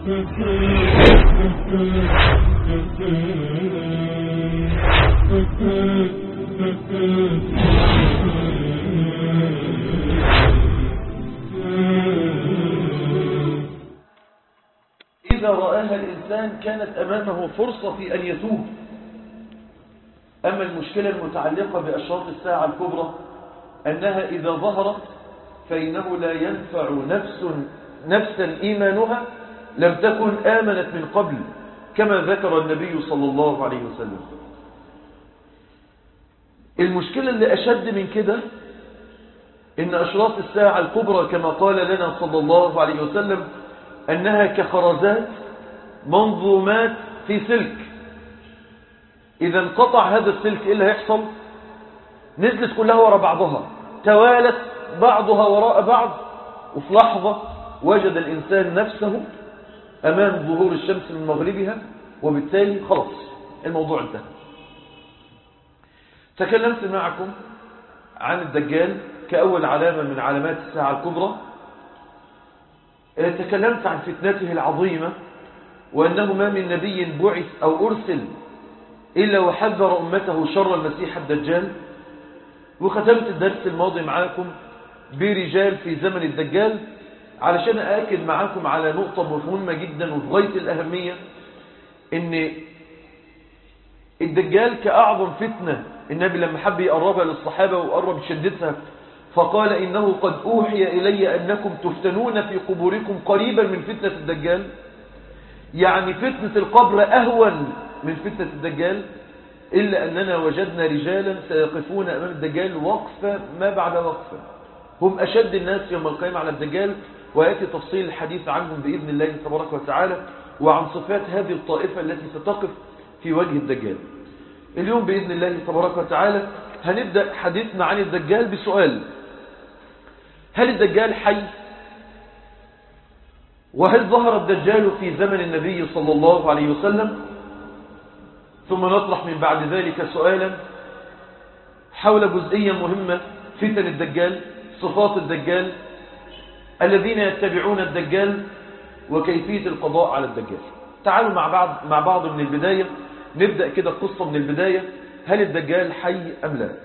إذا رآها الإنسان كانت أمامه فرصة في أن يتوب أما المشكلة المتعلقة بأشراط الساعة الكبرى أنها إذا ظهرت فإنه لا ينفع نفس نفسا إيمانها لم تكن آمنت من قبل كما ذكر النبي صلى الله عليه وسلم المشكلة اللي أشد من كده إن أشراط الساعة الكبرى كما قال لنا صلى الله عليه وسلم أنها كخرزات منظومات في سلك إذا انقطع هذا السلك إيه اللي هيحصل نزلت كلها وراء بعضها توالت بعضها وراء بعض وفي لحظة وجد الإنسان نفسه أمام ظهور الشمس من مغربها وبالتالي خلاص الموضوع انتهى تكلمت معكم عن الدجال كأول علامة من علامات الساعة الكبرى تكلمت عن فتنته العظيمة وأنه ما من نبي بعث أو أرسل إلا وحذر أمته شر المسيح الدجال وختمت الدرس الماضي معاكم برجال في زمن الدجال علشان أأكد معاكم على نقطة مهمة جدا وفي غاية الأهمية إن الدجال كأعظم فتنة النبي لما حب يقربها للصحابة وقرب شدتها فقال إنه قد أوحي إلي أنكم تفتنون في قبوركم قريبا من فتنة الدجال يعني فتنة القبر أهون من فتنة الدجال إلا أننا وجدنا رجالا سيقفون أمام الدجال وقفة ما بعد وقفة هم أشد الناس يوم القيامة على الدجال ويأتي تفصيل الحديث عنهم بإذن الله تبارك وتعالى وعن صفات هذه الطائفة التي ستقف في وجه الدجال اليوم بإذن الله تبارك وتعالى هنبدأ حديثنا عن الدجال بسؤال هل الدجال حي وهل ظهر الدجال في زمن النبي صلى الله عليه وسلم ثم نطرح من بعد ذلك سؤالا حول جزئية مهمة فتن الدجال صفات الدجال الذين يتبعون الدجال وكيفية القضاء على الدجال تعالوا مع بعض, مع بعض من البداية نبدأ كده القصة من البداية هل الدجال حي أم لا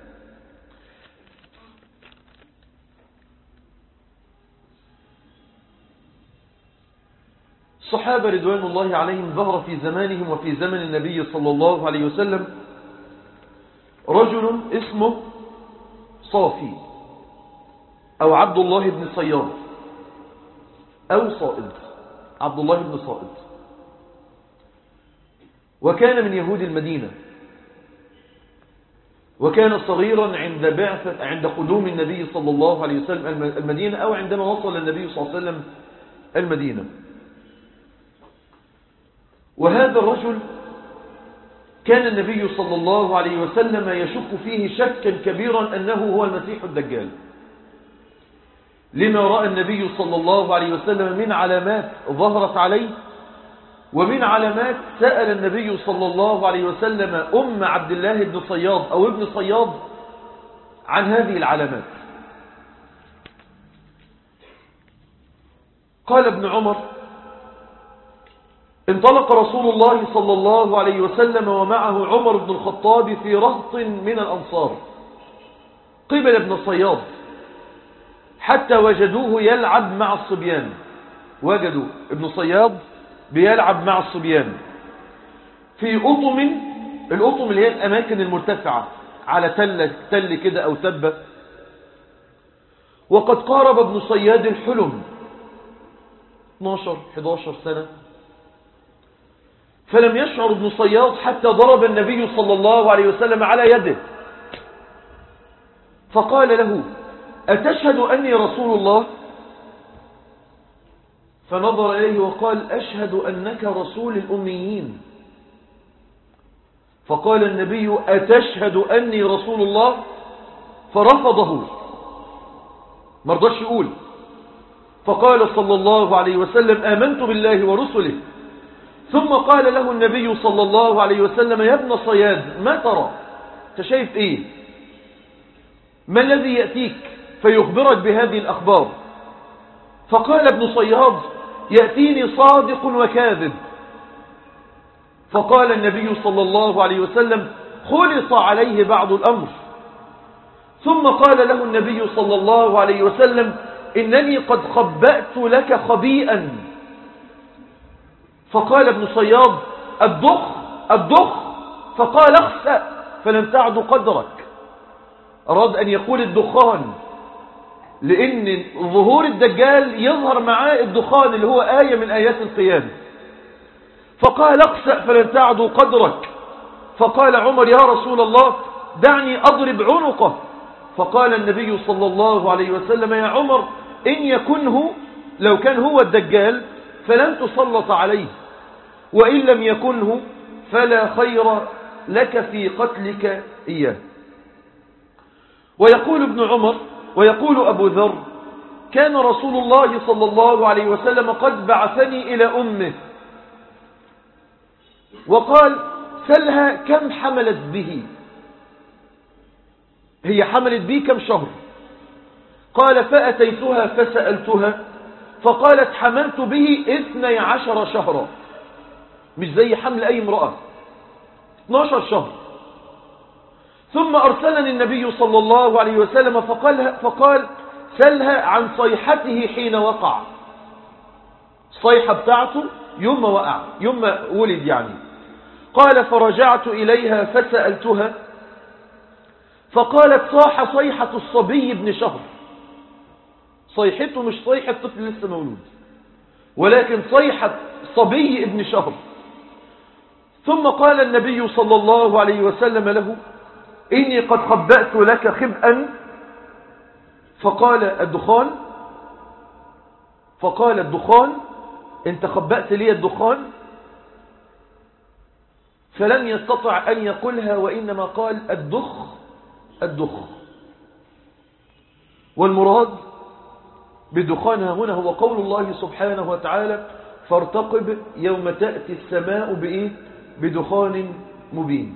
الصحابة رضوان الله عليهم ظهر في زمانهم وفي زمن النبي صلى الله عليه وسلم رجل اسمه صافي أو عبد الله بن صياد أو صائد عبد الله بن صائد وكان من يهود المدينة وكان صغيرا عند بعثة عند قدوم النبي صلى الله عليه وسلم المدينة أو عندما وصل النبي صلى الله عليه وسلم المدينة وهذا الرجل كان النبي صلى الله عليه وسلم يشك فيه شكا كبيرا أنه هو المسيح الدجال لما رأى النبي صلى الله عليه وسلم من علامات ظهرت عليه ومن علامات سأل النبي صلى الله عليه وسلم أم عبد الله بن صياد أو ابن صياد عن هذه العلامات قال ابن عمر انطلق رسول الله صلى الله عليه وسلم ومعه عمر بن الخطاب في رهط من الأنصار قبل ابن صياد حتى وجدوه يلعب مع الصبيان وجدوا ابن صياد بيلعب مع الصبيان في أطم الأطم اللي هي الأماكن المرتفعة على تل, تل كده أو تبة وقد قارب ابن صياد الحلم 12 11 سنة فلم يشعر ابن صياد حتى ضرب النبي صلى الله عليه وسلم على يده فقال له أتشهد أني رسول الله فنظر إليه وقال أشهد أنك رسول الأميين فقال النبي أتشهد أني رسول الله فرفضه مرضاش يقول فقال صلى الله عليه وسلم آمنت بالله ورسله ثم قال له النبي صلى الله عليه وسلم يا ابن صياد ما ترى انت شايف ايه ما الذي يأتيك فيخبرك بهذه الأخبار فقال ابن صياد يأتيني صادق وكاذب فقال النبي صلى الله عليه وسلم خلص عليه بعض الأمر ثم قال له النبي صلى الله عليه وسلم إنني قد خبأت لك خبيئا فقال ابن صياد الضخ الضخ فقال اخسأ فلن تعد قدرك أراد أن يقول الدخان لأن ظهور الدجال يظهر معاه الدخان اللي هو آية من آيات القيامة فقال اقسأ فلن تعدوا قدرك فقال عمر يا رسول الله دعني أضرب عنقه فقال النبي صلى الله عليه وسلم يا عمر إن يكنه لو كان هو الدجال فلن تسلط عليه وإن لم يكنه فلا خير لك في قتلك إياه ويقول ابن عمر ويقول أبو ذر كان رسول الله صلى الله عليه وسلم قد بعثني إلى أمه وقال سلها كم حملت به هي حملت به كم شهر قال فأتيتها فسألتها فقالت حملت به اثني عشر شهرا مش زي حمل أي امرأة 12 شهر ثم أرسلني النبي صلى الله عليه وسلم فقال, فقال سلها عن صيحته حين وقع الصيحة بتاعته يوم ما وقع يوم ما ولد يعني قال فرجعت إليها فسألتها فقالت صاح صيحة الصبي ابن شهر صيحته مش صيحة طفل لسه مولود ولكن صيحة صبي ابن شهر ثم قال النبي صلى الله عليه وسلم له إني قد خبأت لك خبئا فقال الدخان فقال الدخان انت خبأت لي الدخان فلم يستطع أن يقولها وإنما قال الدخ الدخ والمراد بدخانها هنا هو قول الله سبحانه وتعالى فارتقب يوم تأتي السماء بإيه بدخان مبين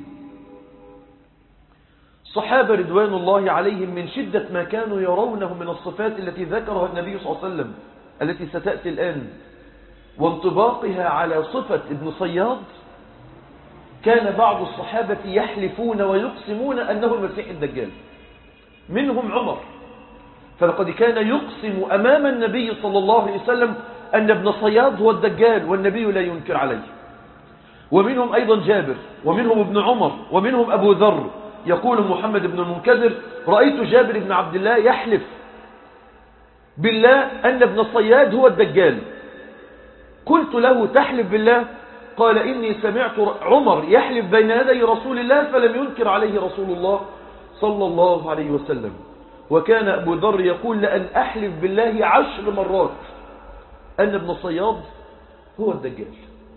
الصحابة رضوان الله عليهم من شدة ما كانوا يرونه من الصفات التي ذكرها النبي صلى الله عليه وسلم التي ستأتي الآن وانطباقها على صفة ابن صياد كان بعض الصحابة يحلفون ويقسمون أنه المسيح الدجال منهم عمر فلقد كان يقسم أمام النبي صلى الله عليه وسلم أن ابن صياد هو الدجال والنبي لا ينكر عليه ومنهم أيضا جابر ومنهم ابن عمر ومنهم أبو ذر يقول محمد بن المنكدر رأيت جابر بن عبد الله يحلف بالله أن ابن الصياد هو الدجال قلت له تحلف بالله قال إني سمعت عمر يحلف بين يدي رسول الله فلم ينكر عليه رسول الله صلى الله عليه وسلم وكان أبو ذر يقول لأن أحلف بالله عشر مرات أن ابن صياد هو الدجال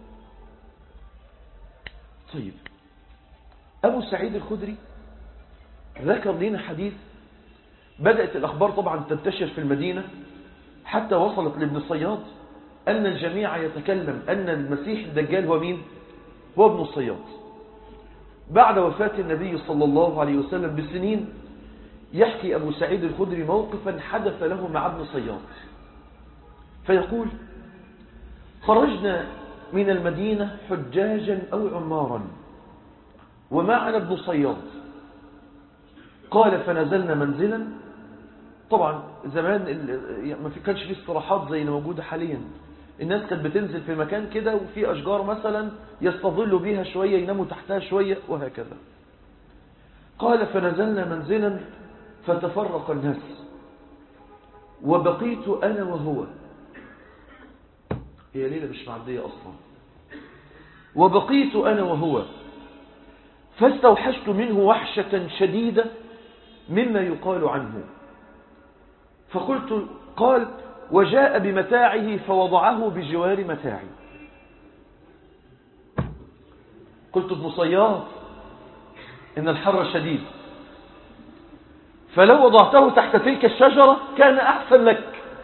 طيب أبو سعيد الخدري ذكر لنا حديث بدأت الأخبار طبعا تنتشر في المدينة حتى وصلت لابن صياد أن الجميع يتكلم أن المسيح الدجال هو مين هو ابن الصياد بعد وفاة النبي صلى الله عليه وسلم بسنين يحكي أبو سعيد الخدري موقفا حدث له مع ابن صياد فيقول خرجنا من المدينة حجاجا أو عمارا ومعنا ابن صياد قال فنزلنا منزلا طبعا زمان ما في كانش فيه استراحات زي اللي موجودة حاليا الناس كانت بتنزل في مكان كده وفي أشجار مثلا يستظلوا بيها شوية يناموا تحتها شوية وهكذا قال فنزلنا منزلا فتفرق الناس وبقيت أنا وهو هي ليلة مش معدية أصلا وبقيت أنا وهو فاستوحشت منه وحشة شديدة مما يقال عنه فقلت قال وجاء بمتاعه فوضعه بجوار متاعي قلت ابن صياد إن الحر شديد فلو وضعته تحت تلك الشجرة كان أحسن لك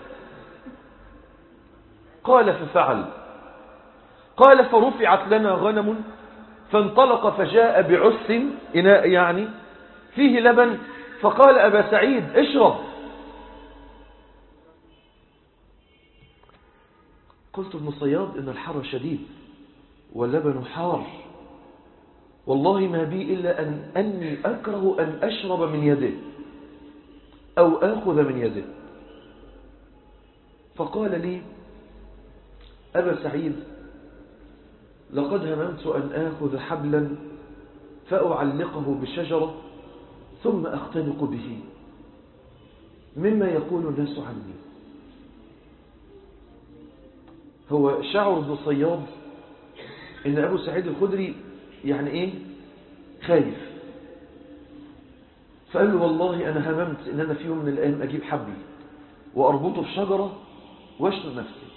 قال ففعل قال فرفعت لنا غنم فانطلق فجاء بعس إناء يعني فيه لبن فقال أبا سعيد اشرب قلت ابن صياد إن الحر شديد واللبن حار والله ما بي إلا أن أني أكره أن أشرب من يده أو آخذ من يده فقال لي أبا سعيد لقد هممت أن آخذ حبلا فأعلقه بشجرة ثم أختنق به مما يقول الناس عني هو شعر ابن صياد ان ابو سعيد الخدري يعني ايه خايف فقال له والله انا هممت ان انا في يوم من الايام اجيب حبل واربطه في شجرة واشتر نفسي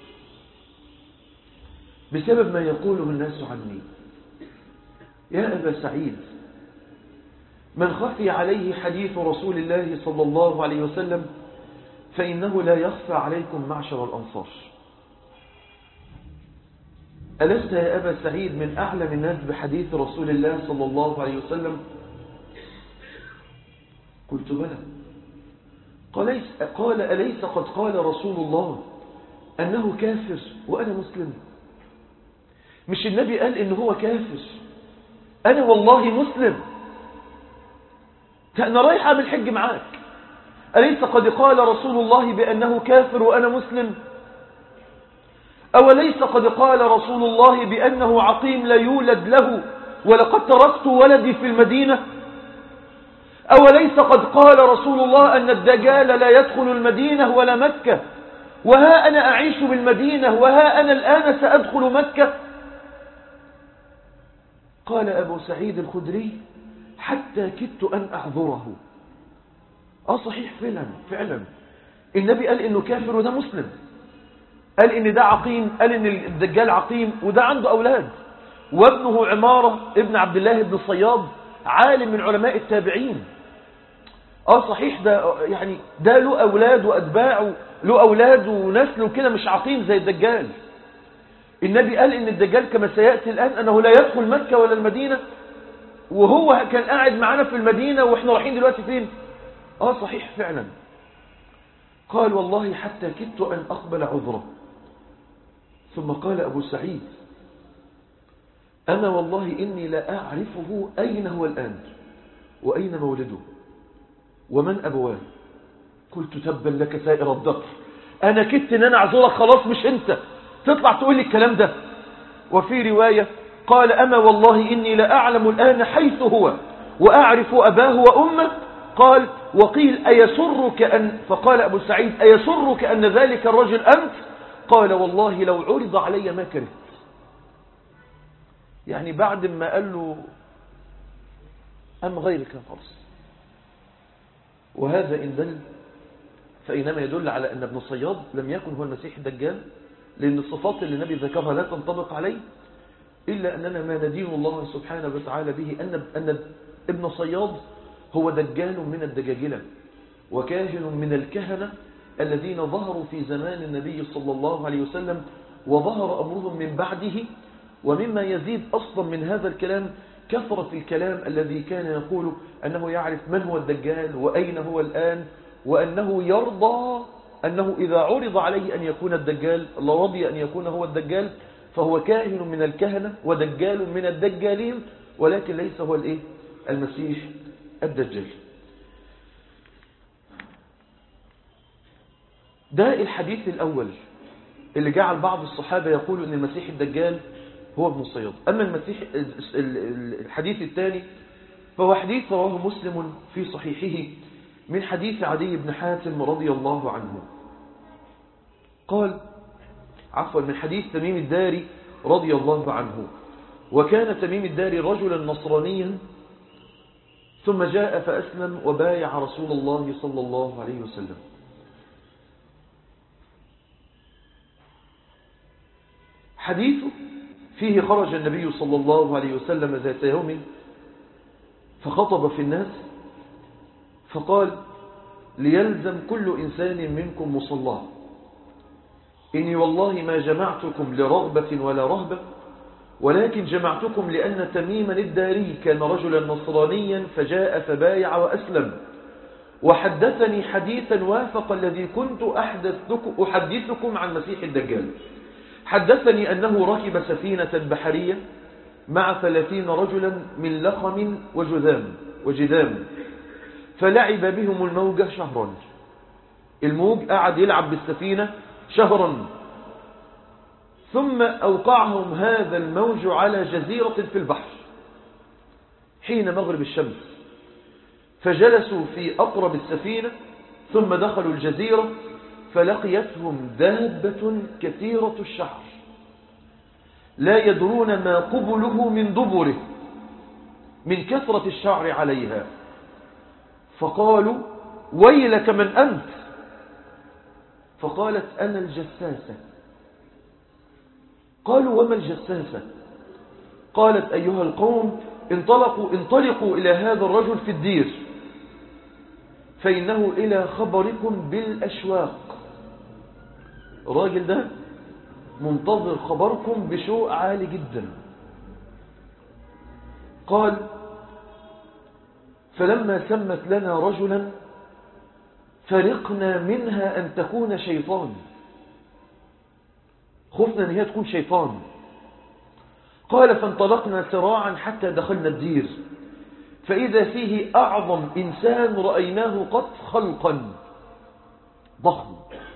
بسبب ما يقوله الناس عني يا ابا سعيد من خفي عليه حديث رسول الله صلى الله عليه وسلم فإنه لا يخفى عليكم معشر الأنصار ألست يا أبا سعيد من أعلم الناس بحديث رسول الله صلى الله عليه وسلم قلت بلى قال, قال أليس قد قال رسول الله أنه كافر وأنا مسلم مش النبي قال إن هو كافر أنا والله مسلم أنا رايح أعمل حج معاك أليس قد قال رسول الله بأنه كافر وأنا مسلم أوليس قد قال رسول الله بأنه عقيم لا يولد له ولقد تركت ولدي في المدينة أوليس قد قال رسول الله أن الدجال لا يدخل المدينة ولا مكة وها أنا أعيش بالمدينة وها أنا الآن سأدخل مكة قال أبو سعيد الخدري حتى كدت أن أعذره آه صحيح فعلا فعلا النبي قال إنه كافر وده مسلم قال إن ده عقيم قال إن الدجال عقيم وده عنده أولاد وابنه عمارة ابن عبد الله بن صياد عالم من علماء التابعين اه صحيح ده يعني ده له أولاد وأتباع له أولاد ونسل وكده مش عقيم زي الدجال النبي قال إن الدجال كما سيأتي الآن أنه لا يدخل مكة ولا المدينة وهو كان قاعد معانا في المدينة وإحنا رايحين دلوقتي فين اه صحيح فعلا قال والله حتى كدت أن أقبل عذره ثم قال أبو سعيد أنا والله إني لا أعرفه أين هو الآن وأين مولده ومن أبواه قلت تبا لك سائر الدهر أنا كدت أن أنا أعذرك خلاص مش أنت تطلع تقول لي الكلام ده وفي رواية قال أما والله إني لا أعلم الآن حيث هو وأعرف أباه وأمه قال وقيل أيسرك أن فقال أبو سعيد أيسرك أن ذلك الرجل أنت قال والله لو عرض علي ما كرهت يعني بعد ما قال له أم غيرك خلاص وهذا إن دل فإنما يدل على أن ابن صياد لم يكن هو المسيح الدجال لأن الصفات اللي النبي ذكرها لا تنطبق عليه إلا أننا ما ندين الله سبحانه وتعالى به أن, أن ابن صياد هو دجال من الدجاجلة وكاهن من الكهنة الذين ظهروا في زمان النبي صلى الله عليه وسلم وظهر أمرهم من بعده ومما يزيد أصلا من هذا الكلام كثرة الكلام الذي كان يقول أنه يعرف من هو الدجال وأين هو الآن وأنه يرضى أنه إذا عرض عليه أن يكون الدجال الله رضي أن يكون هو الدجال فهو كاهن من الكهنة ودجال من الدجالين ولكن ليس هو الإيه؟ المسيح الدجال ده الحديث الأول اللي جعل بعض الصحابة يقولوا أن المسيح الدجال هو ابن الصياد أما المسيح الحديث الثاني فهو حديث رواه مسلم في صحيحه من حديث عدي بن حاتم رضي الله عنه قال عفوا من حديث تميم الداري رضي الله عنه وكان تميم الداري رجلا نصرانيا ثم جاء فأسلم وبايع رسول الله صلى الله عليه وسلم حديثه فيه خرج النبي صلى الله عليه وسلم ذات يوم فخطب في الناس فقال ليلزم كل إنسان منكم مصلاه إني والله ما جمعتكم لرغبة ولا رهبة ولكن جمعتكم لأن تميما الداري كان رجلا نصرانيا فجاء فبايع وأسلم وحدثني حديثا وافق الذي كنت أحدثكم أحدثكم عن مسيح الدجال حدثني أنه ركب سفينة بحرية مع ثلاثين رجلا من لخم وجذام وجذام فلعب بهم الموج شهرا الموج قعد يلعب بالسفينة شهرا ثم أوقعهم هذا الموج على جزيرة في البحر حين مغرب الشمس فجلسوا في أقرب السفينة ثم دخلوا الجزيرة فلقيتهم دابة كثيرة الشعر لا يدرون ما قبله من دبره من كثرة الشعر عليها فقالوا ويلك من أنت فقالت أنا الجساسة قالوا وما الجساسة قالت أيها القوم انطلقوا انطلقوا إلى هذا الرجل في الدير فإنه إلى خبركم بالأشواق الراجل ده منتظر خبركم بشوق عالي جدا قال فلما سمت لنا رجلا فرقنا منها أن تكون شيطان خفنا أن هي تكون شيطان قال فانطلقنا سراعا حتى دخلنا الدير فإذا فيه أعظم إنسان رأيناه قط خلقا ضخم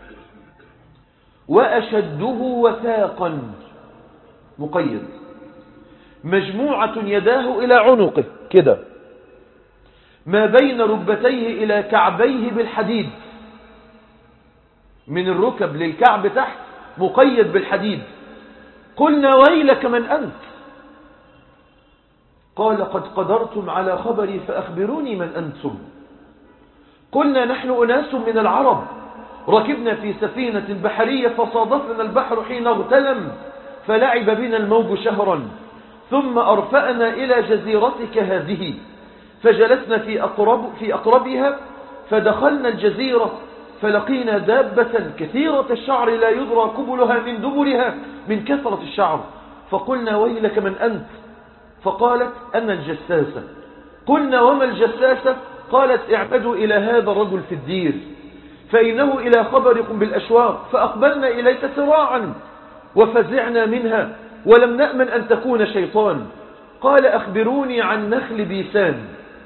وأشده وثاقا مقيد مجموعة يداه إلى عنقه كده ما بين ركبتيه إلى كعبيه بالحديد من الركب للكعب تحت مقيد بالحديد قلنا ويلك من أنت قال قد قدرتم على خبري فأخبروني من أنتم قلنا نحن أناس من العرب ركبنا في سفينة بحرية فصادفنا البحر حين اغتلم فلعب بنا الموج شهرا ثم أرفأنا إلى جزيرتك هذه فجلسنا في, أقرب في أقربها فدخلنا الجزيرة فلقينا دابة كثيرة الشعر لا يدرى قبلها من دبرها من كثرة الشعر فقلنا ويلك من أنت فقالت أنا الجساسة قلنا وما الجساسة قالت اعتدوا إلى هذا الرجل في الدير فإنه إلى خبركم بالأشواق فأقبلنا إليك سراعا وفزعنا منها ولم نأمن أن تكون شيطان قال أخبروني عن نخل بيسان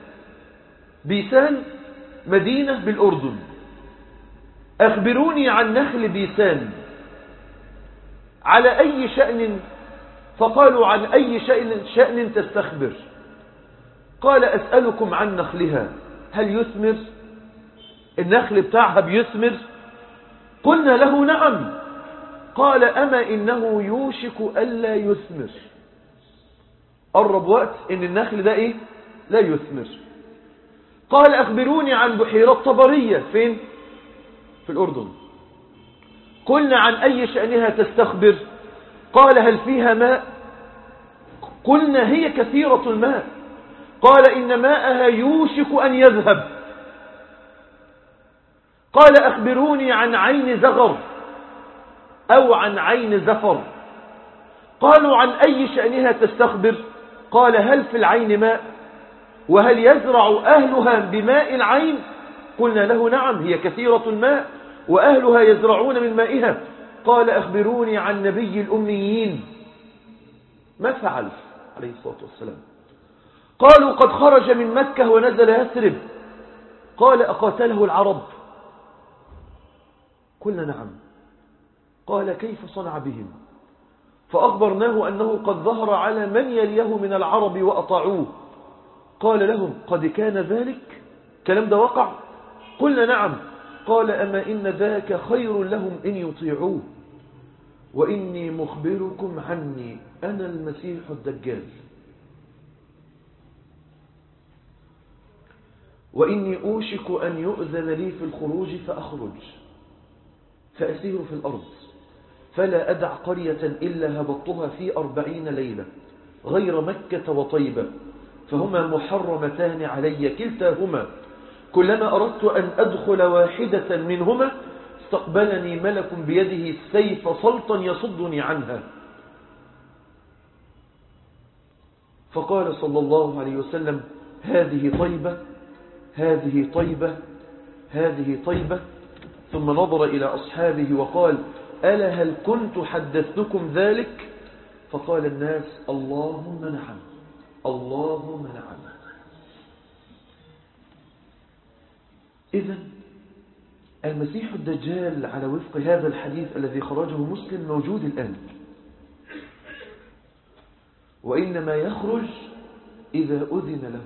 بيسان مدينة بالأردن أخبروني عن نخل بيسان على أي شأن فقالوا عن أي شأن, شأن تستخبر قال أسألكم عن نخلها هل يثمر النخل بتاعها بيثمر قلنا له نعم قال أما إنه يوشك ألا يثمر قرب وقت إن النخل ده إيه لا يثمر قال أخبروني عن بحيرة طبرية فين في الأردن قلنا عن أي شأنها تستخبر قال هل فيها ماء قلنا هي كثيرة الماء قال إن ماءها يوشك أن يذهب قال أخبروني عن عين زغر أو عن عين زفر قالوا عن أي شأنها تستخبر قال هل في العين ماء وهل يزرع أهلها بماء العين قلنا له نعم هي كثيرة الماء وأهلها يزرعون من مائها قال أخبروني عن نبي الأميين ما فعل عليه الصلاة والسلام قالوا قد خرج من مكة ونزل يثرب قال أقاتله العرب قلنا نعم قال كيف صنع بهم فأخبرناه أنه قد ظهر على من يليه من العرب وأطاعوه قال لهم قد كان ذلك كلام ده وقع قلنا نعم قال أما إن ذاك خير لهم إن يطيعوه وإني مخبركم عني أنا المسيح الدجال وإني أوشك أن يؤذن لي في الخروج فأخرج فأسير في الأرض فلا أدع قرية إلا هبطتها في أربعين ليلة غير مكة وطيبة فهما محرمتان علي كلتاهما كلما أردت أن أدخل واحدة منهما استقبلني ملك بيده السيف صلتا يصدني عنها فقال صلى الله عليه وسلم هذه طيبة هذه طيبة هذه طيبة ثم نظر إلى أصحابه وقال ألا هل كنت حدثتكم ذلك فقال الناس اللهم نعم اللهم نعم إذا المسيح الدجال على وفق هذا الحديث الذي خرجه مسلم موجود الآن وإنما يخرج إذا أذن له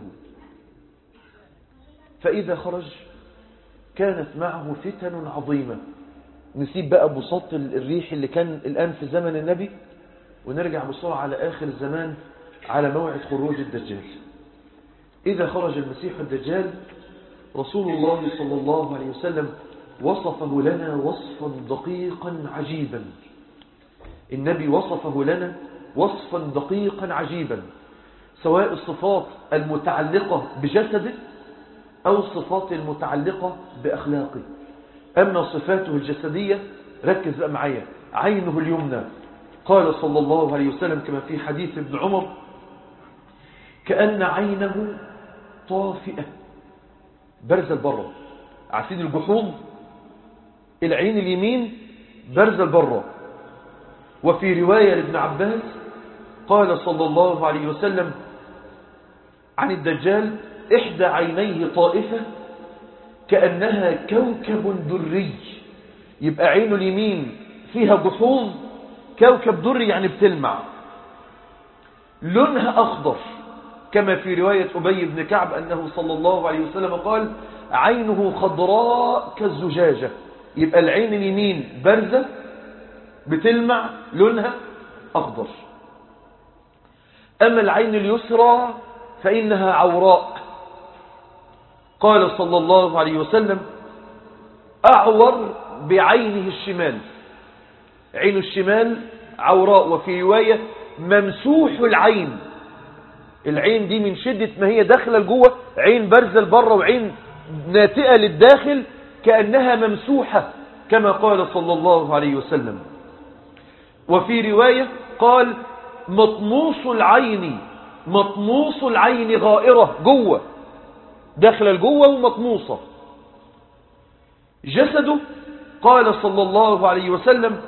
فإذا خرج كانت معه فتن عظيمة نسيب بقى بساط الريح اللي كان الآن في زمن النبي ونرجع بسرعة على آخر الزمان على موعد خروج الدجال إذا خرج المسيح الدجال رسول الله صلى الله عليه وسلم وصفه لنا وصفا دقيقا عجيبا النبي وصفه لنا وصفا دقيقا عجيبا سواء الصفات المتعلقة بجسده أو الصفات المتعلقة بأخلاقه أما صفاته الجسدية ركز بقى معايا عينه اليمنى قال صلى الله عليه وسلم كما في حديث ابن عمر كأن عينه طافئة برز البرة عارفين الجحوم العين اليمين برز البرة وفي رواية لابن عباس قال صلى الله عليه وسلم عن الدجال إحدى عينيه طائفة كأنها كوكب دري يبقى عينه اليمين فيها جحوم كوكب دري يعني بتلمع لونها أخضر كما في رواية أبي بن كعب أنه صلى الله عليه وسلم قال عينه خضراء كالزجاجة يبقى العين اليمين بارزة بتلمع لونها أخضر أما العين اليسرى فإنها عوراء قال صلى الله عليه وسلم أعور بعينه الشمال عين الشمال عوراء وفي رواية ممسوح العين العين دي من شدة ما هي داخلة لجوه عين بارزة لبره وعين ناتئة للداخل كأنها ممسوحة كما قال صلى الله عليه وسلم وفي رواية قال مطموس العين مطموس العين غائرة جوه داخلة لجوه ومطموسة جسده قال صلى الله عليه وسلم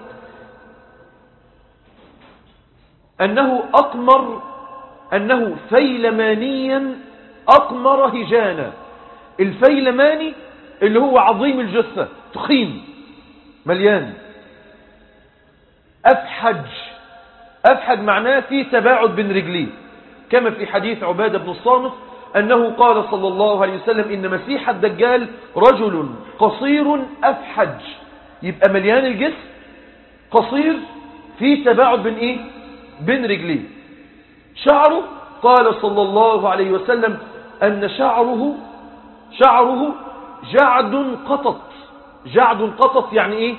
أنه أقمر أنه فيلمانيا أقمر هجانا الفيلماني اللي هو عظيم الجثة تخين مليان أفحج أفحج معناه في تباعد بين رجليه كما في حديث عبادة بن الصامت أنه قال صلى الله عليه وسلم إن مسيح الدجال رجل قصير أفحج يبقى مليان الجسم قصير في تباعد بين إيه بين رجليه شعره قال صلى الله عليه وسلم أن شعره شعره جعد قطط جعد قطط يعني إيه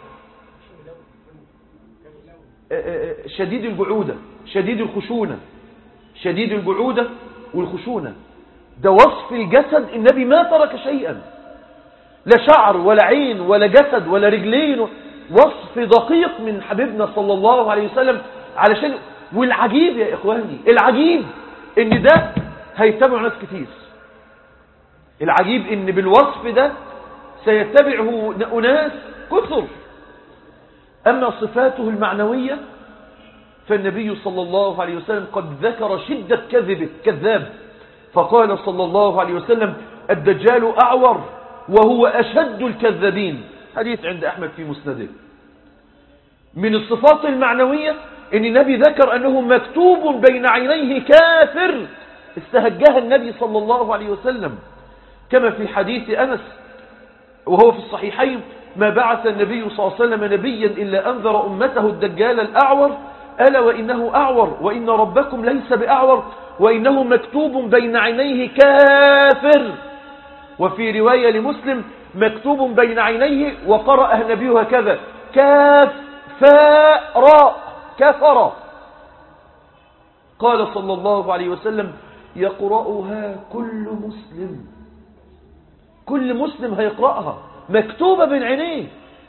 شديد الجعودة شديد الخشونة شديد الجعودة والخشونة ده وصف الجسد النبي ما ترك شيئا لا شعر ولا عين ولا جسد ولا رجلين وصف دقيق من حبيبنا صلى الله عليه وسلم علشان والعجيب يا إخواني العجيب ان ده هيتبع ناس كتير العجيب ان بالوصف ده سيتبعه أناس كثر أما صفاته المعنوية فالنبي صلى الله عليه وسلم قد ذكر شدة كذبه كذاب فقال صلى الله عليه وسلم الدجال أعور وهو أشد الكذابين حديث عند أحمد في مسنده من الصفات المعنوية ان النبي ذكر أنه مكتوب بين عينيه كافر استهجها النبي صلى الله عليه وسلم كما في حديث أنس وهو في الصحيحين ما بعث النبي صلى الله عليه وسلم نبيا إلا أنذر أمته الدجال الأعور ألا وإنه أعور وإن ربكم ليس بأعور وإنه مكتوب بين عينيه كافر وفي رواية لمسلم مكتوب بين عينيه وقرأ النبي هكذا كاف فاء راء كفر قال صلى الله عليه وسلم يقرأها كل مسلم كل مسلم هيقرأها مكتوبة بين عينيه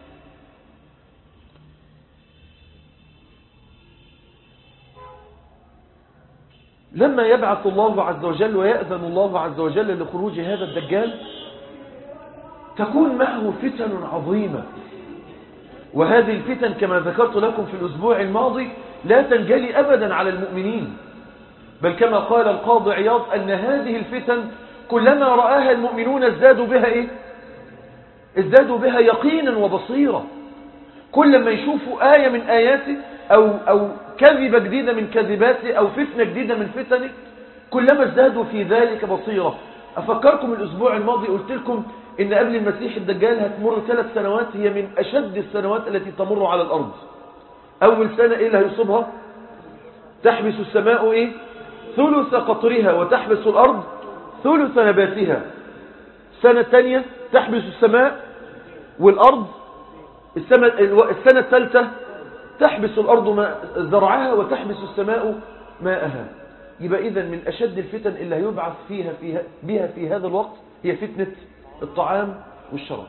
لما يبعث الله عز وجل ويأذن الله عز وجل لخروج هذا الدجال تكون معه فتن عظيمة وهذه الفتن كما ذكرت لكم في الأسبوع الماضي لا تنجلي أبدا على المؤمنين بل كما قال القاضي عياض أن هذه الفتن كلما رآها المؤمنون ازدادوا بها إيه؟ ازدادوا بها يقينا وبصيرة كل ما يشوفوا آية من آياته أو, أو كذبة جديدة من كذباته أو فتنة جديدة من فتنه كلما ازدادوا في ذلك بصيرة أفكركم الأسبوع الماضي قلت لكم إن قبل المسيح الدجال هتمر ثلاث سنوات هي من أشد السنوات التي تمر على الأرض أول سنة إيه اللي هيصيبها تحبس السماء إيه ثلث قطرها وتحبس الأرض ثلث نباتها السنة الثانية تحبس السماء والأرض السنة, السنة الثالثة تحبس الأرض زرعها وتحبس السماء ماءها يبقى إذا من أشد الفتن اللي هيبعث فيها, فيها بها في هذا الوقت هي فتنة الطعام والشراب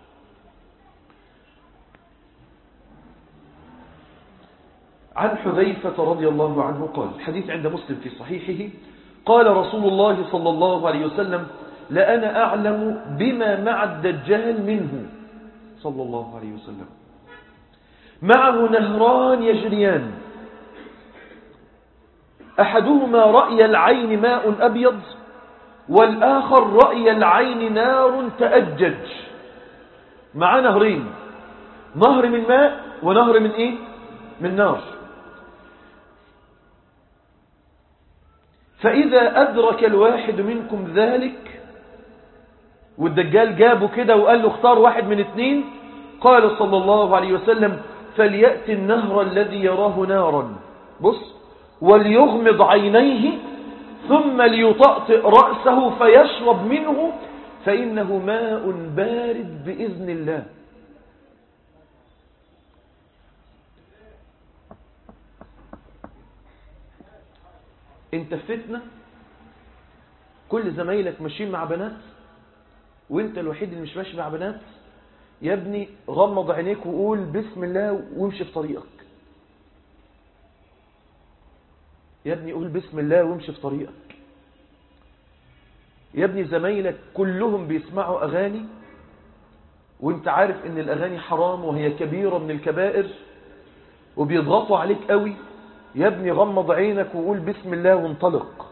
عن حذيفة رضي الله عنه قال الحديث عند مسلم في صحيحه قال رسول الله صلى الله عليه وسلم لأنا أعلم بما مع الدجال منه صلى الله عليه وسلم معه نهران يجريان أحدهما رأي العين ماء أبيض والآخر رأي العين نار تأجج مع نهرين نهر من ماء ونهر من إيه من نار فإذا أدرك الواحد منكم ذلك والدجال جابه كده وقال له اختار واحد من اثنين قال صلى الله عليه وسلم فليأتي النهر الذي يراه نارا بص وليغمض عينيه ثم ليطأطئ رأسه فيشرب منه فإنه ماء بارد بإذن الله انت في فتنة كل زمايلك ماشيين مع بنات وانت الوحيد اللي مش ماشي مع بنات يا ابني غمض عينيك وقول بسم الله وامشي في طريقك يا ابني قول بسم الله وامشي في طريقك يا ابني زمايلك كلهم بيسمعوا أغاني وانت عارف ان الأغاني حرام وهي كبيرة من الكبائر وبيضغطوا عليك قوي يا ابني غمض عينك وقول بسم الله وانطلق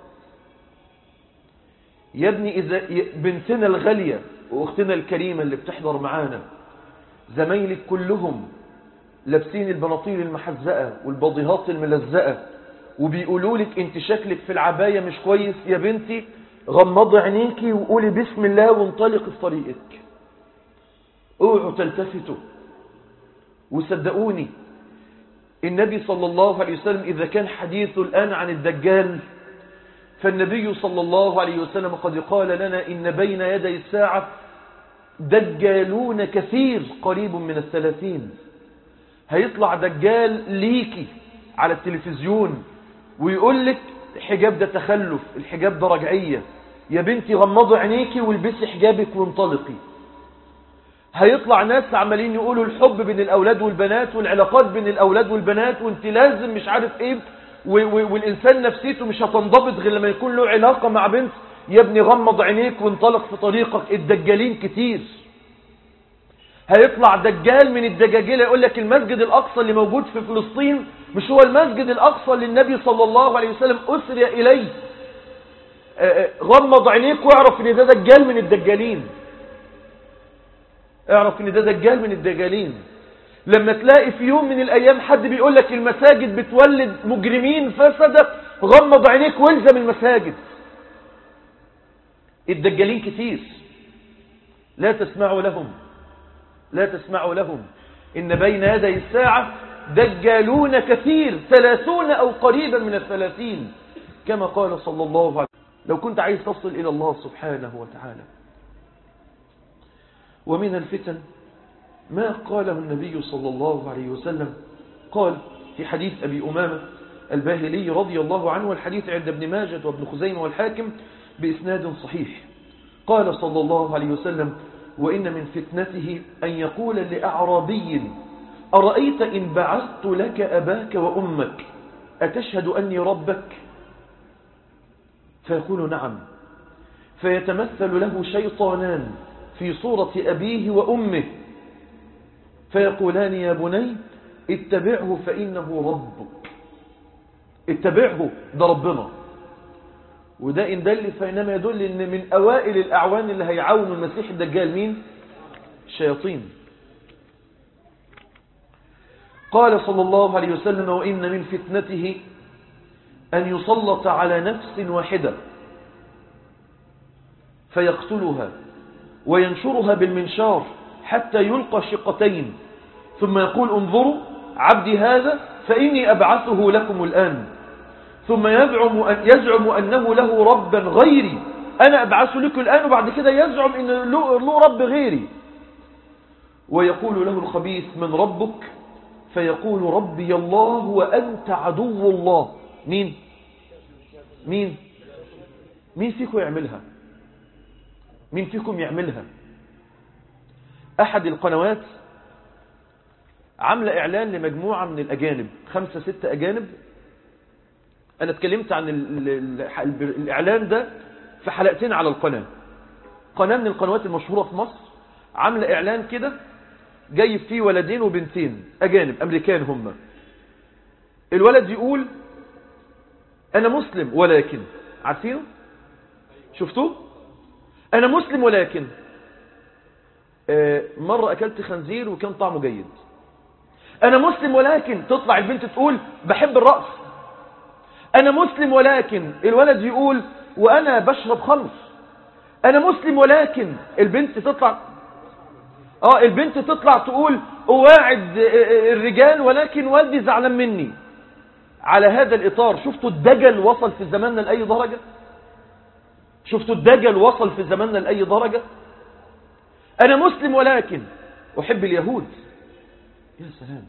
يا ابني إذا بنتنا الغالية وأختنا الكريمة اللي بتحضر معانا زمايلك كلهم لابسين البناطيل المحزقة والبضيهات الملزقة وبيقولوا لك انت شكلك في العباية مش كويس يا بنتي غمضي عينيكي وقولي بسم الله وانطلق في طريقك اوعوا تلتفتوا وصدقوني النبي صلى الله عليه وسلم إذا كان حديثه الآن عن الدجال فالنبي صلى الله عليه وسلم قد قال لنا إن بين يدي الساعة دجالون كثير قريب من الثلاثين هيطلع دجال ليكي على التلفزيون ويقول لك الحجاب ده تخلف الحجاب ده رجعية يا بنتي غمضي عينيكي والبسي حجابك وانطلقي هيطلع ناس عمالين يقولوا الحب بين الأولاد والبنات والعلاقات بين الأولاد والبنات وانت لازم مش عارف ايه والإنسان نفسيته مش هتنضبط غير لما يكون له علاقة مع بنت يا ابني غمض عينيك وانطلق في طريقك الدجالين كتير هيطلع دجال من الدجاجيل يقول لك المسجد الأقصى اللي موجود في فلسطين مش هو المسجد الأقصى اللي النبي صلى الله عليه وسلم أسري إليه غمض عينيك واعرف ان ده دجال من الدجالين اعرف ان ده دجال من الدجالين لما تلاقي في يوم من الايام حد بيقول لك المساجد بتولد مجرمين فسدة غمض عينيك والزم المساجد الدجالين كتير لا تسمعوا لهم لا تسمعوا لهم إن بين يدي الساعة دجالون كثير ثلاثون أو قريبا من الثلاثين كما قال صلى الله عليه وسلم لو كنت عايز تصل إلى الله سبحانه وتعالى ومن الفتن ما قاله النبي صلى الله عليه وسلم قال في حديث أبي أمامة الباهلي رضي الله عنه والحديث عند ابن ماجد وابن خزيمة والحاكم بإسناد صحيح قال صلى الله عليه وسلم وإن من فتنته أن يقول لأعرابي أرأيت إن بعثت لك أباك وأمك أتشهد أني ربك فيقول نعم فيتمثل له شيطانان في صورة أبيه وأمه فيقولان يا بني اتبعه فإنه ربك اتبعه ده ربنا وده إن دل فإنما يدل إن من أوائل الأعوان اللي هيعاونوا المسيح الدجال مين الشياطين قال صلى الله عليه وسلم وإن من فتنته أن يسلط على نفس واحدة فيقتلها وينشرها بالمنشار حتى يلقى شقتين ثم يقول انظروا عبدي هذا فإني أبعثه لكم الآن ثم يزعم, أن يزعم أنه له ربا غيري أنا أبعثه لكم الآن وبعد كده يزعم أن له رب غيري ويقول له الخبيث من ربك فيقول ربي الله وأنت عدو الله مين مين مين فيكم يعملها مين فيكم يعملها أحد القنوات عاملة إعلان لمجموعة من الأجانب خمسة ستة أجانب أنا اتكلمت عن ال ال الإعلان ده في حلقتين على القناة قناة من القنوات المشهورة في مصر عاملة إعلان كده جايب فيه ولدين وبنتين أجانب أمريكان هم الولد يقول أنا مسلم ولكن عارفينه شفتوه أنا مسلم ولكن مرة أكلت خنزير وكان طعمه جيد أنا مسلم ولكن تطلع البنت تقول بحب الرأس أنا مسلم ولكن الولد يقول وأنا بشرب خمر أنا مسلم ولكن البنت تطلع آه البنت تطلع تقول أواعد الرجال ولكن والدي زعلان مني على هذا الإطار شفتوا الدجل وصل في زماننا لأي درجة شفتوا الدجل وصل في زماننا لأي درجة أنا مسلم ولكن أحب اليهود يا سلام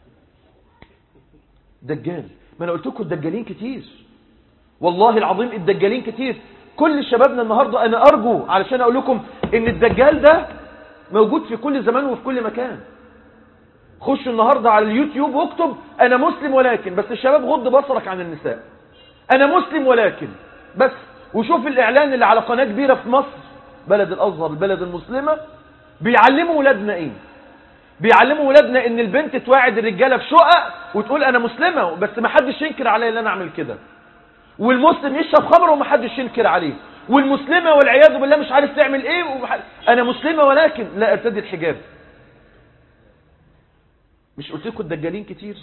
دجال ما أنا قلت لكم الدجالين كتير والله العظيم الدجالين كتير كل شبابنا النهاردة أنا أرجو علشان أقول لكم إن الدجال ده موجود في كل زمان وفي كل مكان خش النهاردة على اليوتيوب واكتب أنا مسلم ولكن بس الشباب غض بصرك عن النساء أنا مسلم ولكن بس وشوف الإعلان اللي على قناة كبيرة في مصر بلد الأزهر البلد المسلمة بيعلموا ولادنا إيه بيعلموا ولادنا ان البنت تواعد الرجالة في شقق وتقول انا مسلمة بس ما حدش ينكر عليا ان انا اعمل كده والمسلم يشرب خمر وما حدش ينكر عليه والمسلمة والعياذ بالله مش عارف تعمل ايه ومح... انا مسلمة ولكن لا ارتدي الحجاب مش قلت لكم الدجالين كتير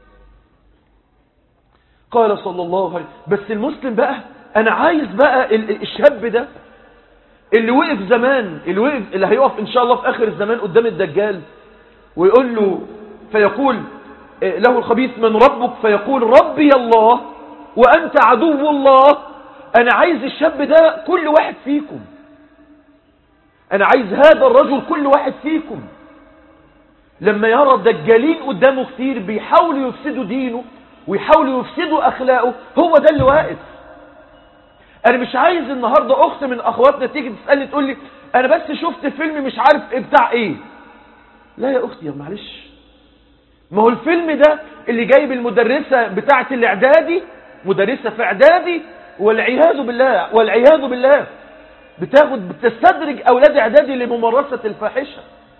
قال صلى الله عليه بس المسلم بقى انا عايز بقى الشاب ده اللي وقف زمان اللي وقف اللي هيقف ان شاء الله في اخر الزمان قدام الدجال ويقول له فيقول له الخبيث من ربك فيقول ربي الله وأنت عدو الله أنا عايز الشاب ده كل واحد فيكم أنا عايز هذا الرجل كل واحد فيكم لما يرى الدجالين قدامه كتير بيحاولوا يفسدوا دينه ويحاولوا يفسدوا أخلاقه هو ده اللي واقف أنا مش عايز النهاردة أخت من أخواتنا تيجي تسألني تقول لي أنا بس شفت فيلم مش عارف بتاع إيه لا يا أختي يا معلش ما هو الفيلم ده اللي جايب المدرسة بتاعة الإعدادي مدرسة في إعدادي والعياذ بالله والعياذ بالله بتاخد بتستدرج أولاد إعدادي لممارسة الفاحشة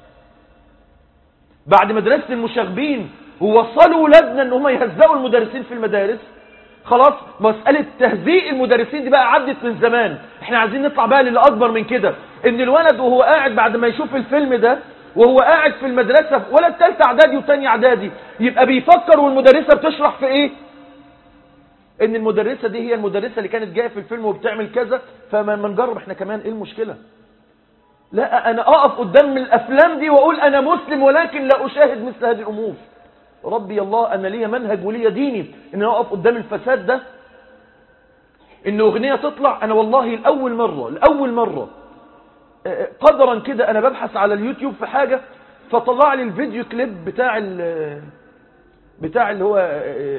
بعد مدرسة المشاغبين ووصلوا ولادنا ان هم يهزقوا المدرسين في المدارس خلاص مسألة تهزيء المدرسين دي بقى عدت من زمان احنا عايزين نطلع بقى للي أكبر من كده ان الولد وهو قاعد بعد ما يشوف الفيلم ده وهو قاعد في المدرسة ولا التالتة اعدادي وتاني اعدادي يبقى بيفكر والمدرسة بتشرح في ايه ان المدرسة دي هي المدرسة اللي كانت جاية في الفيلم وبتعمل كذا فما نجرب احنا كمان ايه المشكلة لا انا اقف قدام الافلام دي واقول انا مسلم ولكن لا اشاهد مثل هذه الامور ربي الله انا ليا منهج وليا ديني ان انا اقف قدام الفساد ده ان اغنية تطلع انا والله الاول مرة الاول مرة قدرا كده انا ببحث على اليوتيوب في حاجة فطلع لي الفيديو كليب بتاع ال بتاع اللي هو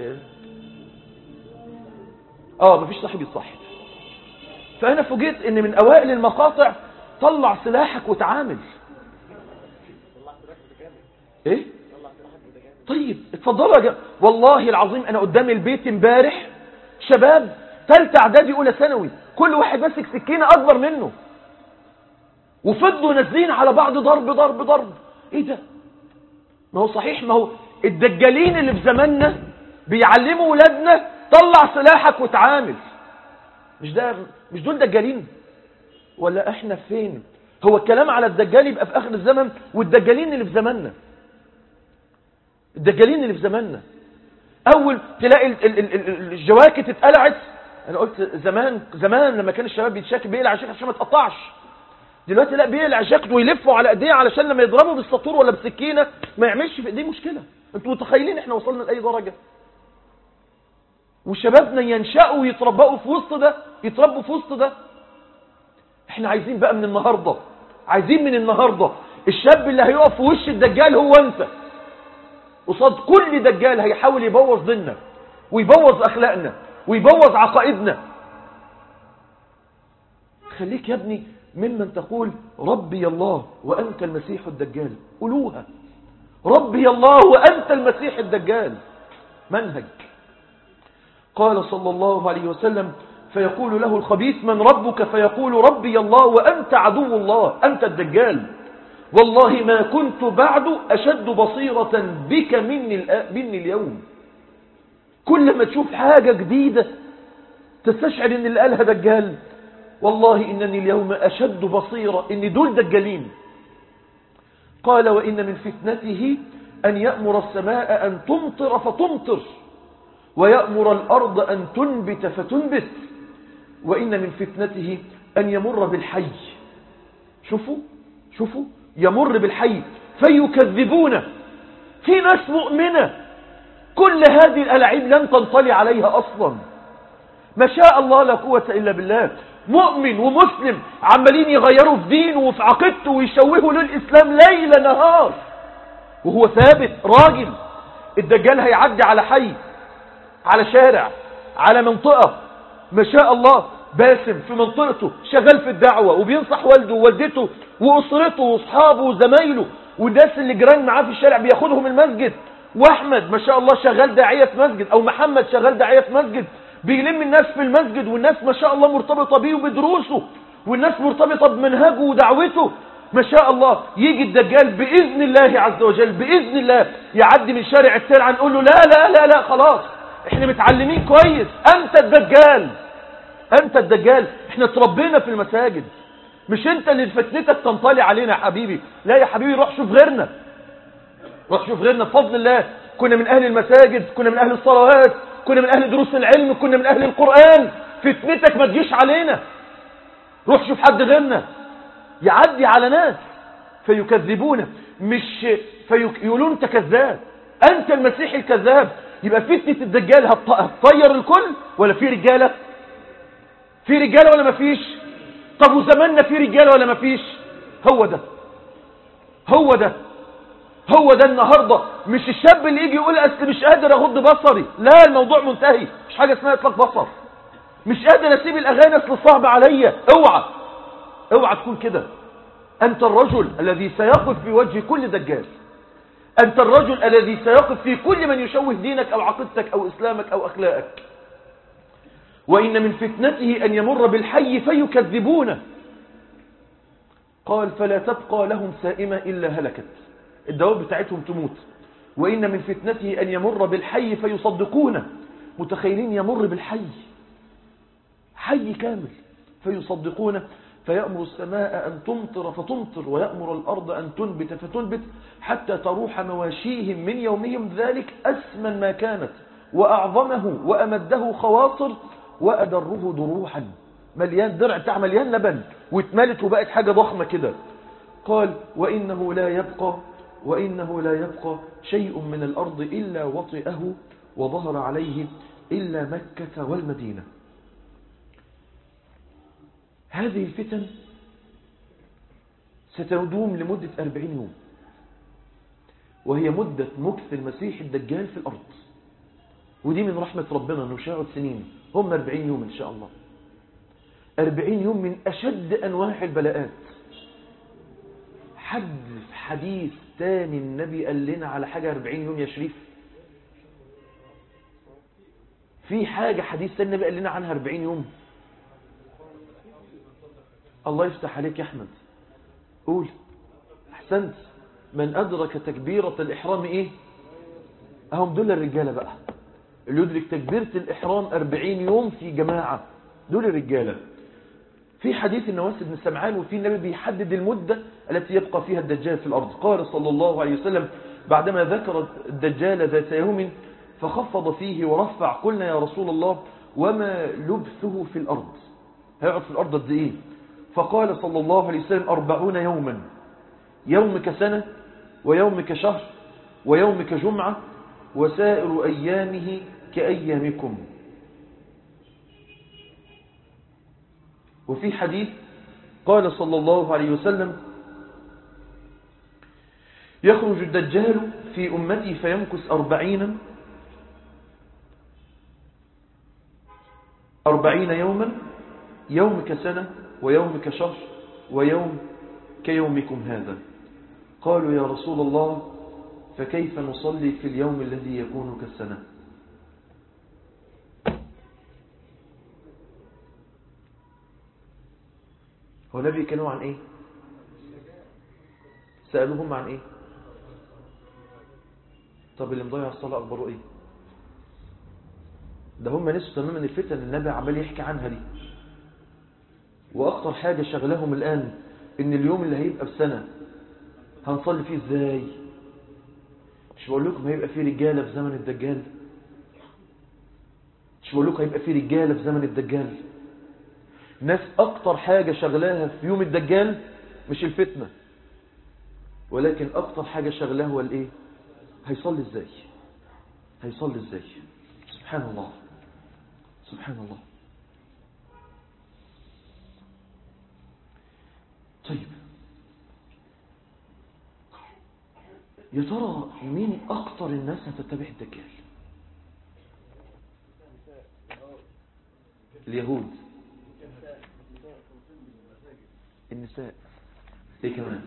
اه مفيش صاحب يتصاحب فانا فوجئت ان من اوائل المقاطع طلع سلاحك وتعامل ايه طيب اتفضلوا يا جماعه والله العظيم انا قدام البيت امبارح شباب ثالثه اعدادي اولى ثانوي كل واحد ماسك سكينه اكبر منه وفضلوا نازلين على بعض ضرب ضرب ضرب ايه ده ما هو صحيح ما هو الدجالين اللي في زماننا بيعلموا ولادنا طلع سلاحك وتعامل مش ده مش دول دجالين ولا احنا فين هو الكلام على الدجال يبقى في اخر الزمن والدجالين اللي في زماننا الدجالين اللي في زماننا اول تلاقي الجواكت اتقلعت انا قلت زمان زمان لما كان الشباب بيتشاكل بيقلع الجاكيت عشان ما تقطعش دلوقتي لا بيقلع الجاكيت ويلفه على ايديه علشان لما يضربه بالسطور ولا بسكينه ما يعملش في ايديه مشكله انتوا متخيلين احنا وصلنا لاي درجه وشبابنا ينشأوا ويتربوا في وسط ده يتربوا في وسط ده احنا عايزين بقى من النهاردة عايزين من النهاردة الشاب اللي هيقف في وش الدجال هو انت قصاد كل دجال هيحاول يبوظ ديننا ويبوظ اخلاقنا ويبوظ عقائدنا خليك يا ابني ممن تقول ربي الله وانت المسيح الدجال قولوها ربي الله وانت المسيح الدجال منهج قال صلى الله عليه وسلم فيقول له الخبيث من ربك فيقول ربي الله وأنت عدو الله أنت الدجال والله ما كنت بعد أشد بصيرة بك مني, مني اليوم كل ما تشوف حاجة جديدة تستشعر ان اللي قالها دجال والله إنني اليوم أشد بصيرة إن دول دجالين قال وإن من فتنته أن يأمر السماء أن تمطر فتمطر ويأمر الأرض أن تنبت فتنبت وإن من فتنته أن يمر بالحي شوفوا شوفوا يمر بالحي فيكذبون في ناس مؤمنة كل هذه الألعاب لن تنطلي عليها أصلا ما شاء الله لا قوة إلا بالله مؤمن ومسلم عمالين يغيروا في دينه وفي عقيدته ويشوهوا للإسلام ليل نهار وهو ثابت راجل الدجال هيعدي على حي على شارع على منطقة ما شاء الله باسم في منطقته شغال في الدعوة وبينصح والده ووالدته وأسرته وأصحابه وزمايله والناس اللي جيران معاه في الشارع بياخدهم المسجد وأحمد ما شاء الله شغال داعية في مسجد أو محمد شغال داعية في مسجد بيلم الناس في المسجد والناس ما شاء الله مرتبطة بيه وبدروسه والناس مرتبطة بمنهجه ودعوته ما شاء الله يجي الدجال بإذن الله عز وجل بإذن الله يعدي من شارع الترعة نقول له لا لا لا لا خلاص احنا متعلمين كويس انت الدجال انت الدجال احنا تربينا في المساجد مش انت اللي فتنتك تنطلي علينا يا حبيبي لا يا حبيبي روح شوف غيرنا روح شوف غيرنا بفضل الله كنا من اهل المساجد كنا من اهل الصلوات كنا من اهل دروس العلم كنا من اهل القرآن فتنتك ما تجيش علينا روح شوف حد غيرنا يعدي على ناس فيكذبونه مش فيقولون انت كذاب انت المسيح الكذاب يبقى فتنة الدجال هتطير الكل ولا في رجالة في رجالة ولا مفيش طب وزماننا في رجالة ولا مفيش هو ده هو ده هو ده النهاردة مش الشاب اللي يجي يقول أصل مش قادر أغض بصري لا الموضوع منتهي مش حاجة اسمها إطلاق بصر مش قادر أسيب الأغاني أصل صعب عليا اوعى اوعى تكون كده أنت الرجل الذي سيقف في وجه كل دجال أنت الرجل الذي سيقف في كل من يشوه دينك أو عقيدتك أو إسلامك أو أخلاقك وإن من فتنته أن يمر بالحي فيكذبونه قال فلا تبقى لهم سائمة إلا هلكت الدواب بتاعتهم تموت وإن من فتنته أن يمر بالحي فيصدقونه متخيلين يمر بالحي حي كامل فيصدقونه فيأمر السماء أن تمطر فتمطر ويأمر الأرض أن تنبت فتنبت حتى تروح مواشيهم من يومهم ذلك أسمن ما كانت وأعظمه وأمده خواطر وأدره دروحا مليان درع بتاع مليان لبن واتملت وبقت حاجة ضخمة كده قال وإنه لا يبقى وإنه لا يبقى شيء من الأرض إلا وطئه وظهر عليه إلا مكة والمدينة هذه الفتن ستدوم لمدة أربعين يوم وهي مدة مكث المسيح الدجال في الأرض ودي من رحمة ربنا أنه مش هيقعد سنين هم أربعين يوم إن شاء الله أربعين يوم من أشد أنواع البلاءات حد في حديث تاني النبي قال لنا على حاجة أربعين يوم يا شريف في حاجة حديث تاني النبي قال لنا عنها أربعين يوم الله يفتح عليك يا أحمد قول أحسنت من أدرك تكبيرة الإحرام إيه أهم دول الرجالة بقى اللي يدرك تكبيرة الإحرام أربعين يوم في جماعة دول الرجالة في حديث النواس بن سمعان وفي النبي بيحدد المدة التي يبقى فيها الدجال في الأرض قال صلى الله عليه وسلم بعدما ذكر الدجال ذات يوم فخفض فيه ورفع قلنا يا رسول الله وما لبثه في الأرض هيقعد في الأرض قد إيه فقال صلى الله عليه وسلم أربعون يوما يوم كسنة ويوم كشهر ويوم كجمعة وسائر أيامه كأيامكم وفي حديث قال صلى الله عليه وسلم يخرج الدجال في أمتي فيمكث أربعين أربعين يوما يوم كسنة ويوم كشهر ويوم كيومكم هذا قالوا يا رسول الله فكيف نصلي في اليوم الذي يكون كالسنة هو النبي كانوا عن ايه سألوهم عن ايه طب اللي مضيع الصلاة أخباره ايه ده هم نسوا تماما الفتن النبي عمال يحكي عنها دي وأكتر حاجة شغلهم الآن إن اليوم اللي هيبقى بسنة هنصلي فيه إزاي مش بقول لكم هيبقى فيه رجالة في زمن الدجال مش بقول لكم هيبقى فيه رجالة في زمن الدجال ناس أكتر حاجة شغلاها في يوم الدجال مش الفتنة ولكن أكتر حاجة شغلاه هو الإيه هيصلي إزاي هيصلي إزاي سبحان الله سبحان الله طيب يا ترى مين أكتر الناس هتتبع الدجال اليهود النساء ايه كمان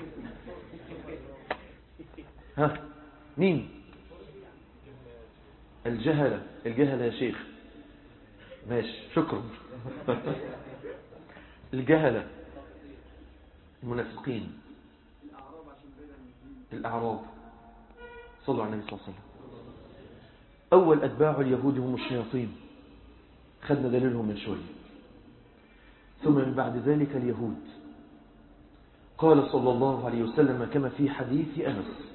ها مين الجهلة الجهلة يا شيخ ماشي شكرا الجهلة المنافقين الأعراب صلوا على النبي صلى الله عليه وسلم أول أتباع اليهود هم الشياطين خدنا دليلهم من شوية ثم من بعد ذلك اليهود قال صلى الله عليه وسلم كما في حديث أنس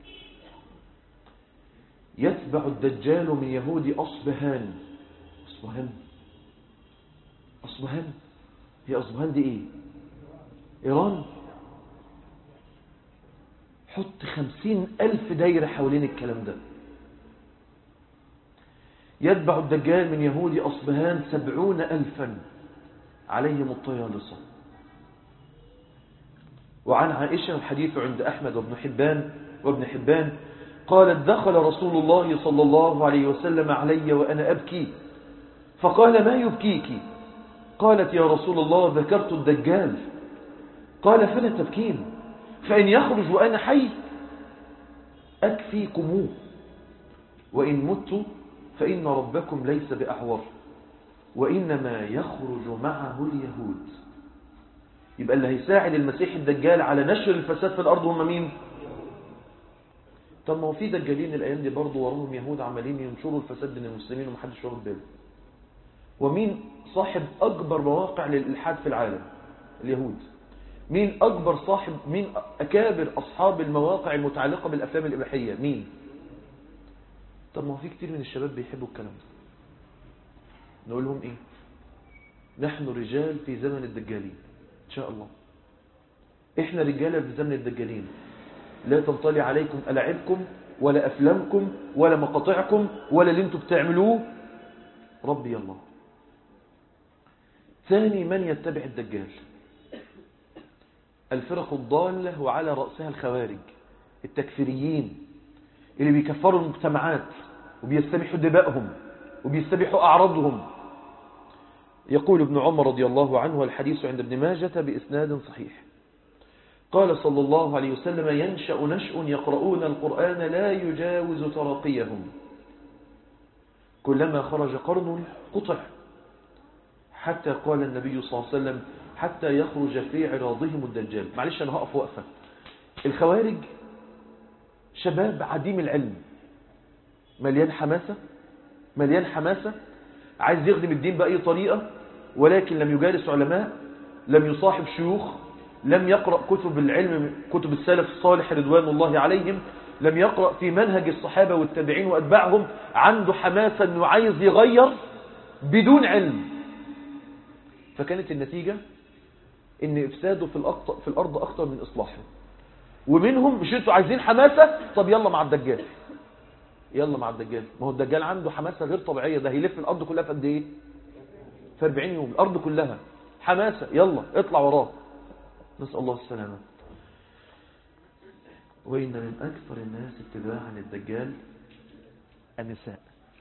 يتبع الدجال من يهود أصبهان أصبهان أصبهان هي أصبهان دي إيه إيران حط خمسين ألف دايرة حوالين الكلام ده يتبع الدجال من يهود أصبهان سبعون ألفا عليهم الطيالصة وعن عائشة الحديث عند أحمد وابن حبان وابن حبان قالت دخل رسول الله صلى الله عليه وسلم علي وأنا أبكي فقال ما يبكيك قالت يا رسول الله ذكرت الدجال قال فلا تبكين فإن يخرج وأنا حي أكفيكموه وإن مت فإن ربكم ليس بأحور وإنما يخرج معه اليهود يبقى اللي هيساعد المسيح الدجال على نشر الفساد في الأرض هم مين طب ما هو في دجالين الأيام دي برضه وراهم يهود عمالين ينشروا الفساد بين المسلمين ومحدش واخد باله ومين صاحب أكبر مواقع للإلحاد في العالم اليهود مين أكبر صاحب مين أكابر أصحاب المواقع المتعلقة بالأفلام الإباحية مين طب ما هو في كتير من الشباب بيحبوا الكلام ده نقول لهم إيه نحن رجال في زمن الدجالين إن شاء الله إحنا رجالة في زمن الدجالين لا تنطلي عليكم ألعبكم ولا أفلامكم ولا مقاطعكم ولا اللي انتم بتعملوه ربي الله ثاني من يتبع الدجال الفرق الضالة وعلى رأسها الخوارج التكفيريين اللي بيكفروا المجتمعات وبيستبيحوا دمائهم وبيستبيحوا أعراضهم يقول ابن عمر رضي الله عنه والحديث عند ابن ماجة بإسناد صحيح قال صلى الله عليه وسلم ينشأ نشأ يقرؤون القرآن لا يجاوز تراقيهم كلما خرج قرن قطع حتى قال النبي صلى الله عليه وسلم حتى يخرج في عراضهم الدجال معلش أنا هقف وقفة الخوارج شباب عديم العلم مليان حماسة مليان حماسة عايز يخدم الدين بأي طريقة ولكن لم يجالس علماء لم يصاحب شيوخ لم يقرأ كتب العلم كتب السلف الصالح رضوان الله عليهم لم يقرأ في منهج الصحابة والتابعين وأتباعهم عنده حماسة أنه عايز يغير بدون علم فكانت النتيجة ان افساده في الأرض, في الأرض أكتر من إصلاحه ومنهم مش انتوا عايزين حماسة طب يلا مع الدجال يلا مع الدجال ما هو الدجال عنده حماسة غير طبيعية ده هيلف الأرض كلها في قد ايه في 40 يوم الأرض كلها حماسة يلا اطلع وراه نسأل الله السلامة وإن من أكثر الناس اتباعا للدجال النساء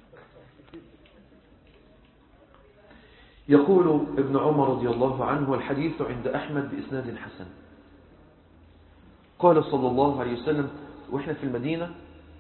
يقول ابن عمر رضي الله عنه والحديث عند أحمد بإسناد حسن قال صلى الله عليه وسلم وإحنا في المدينة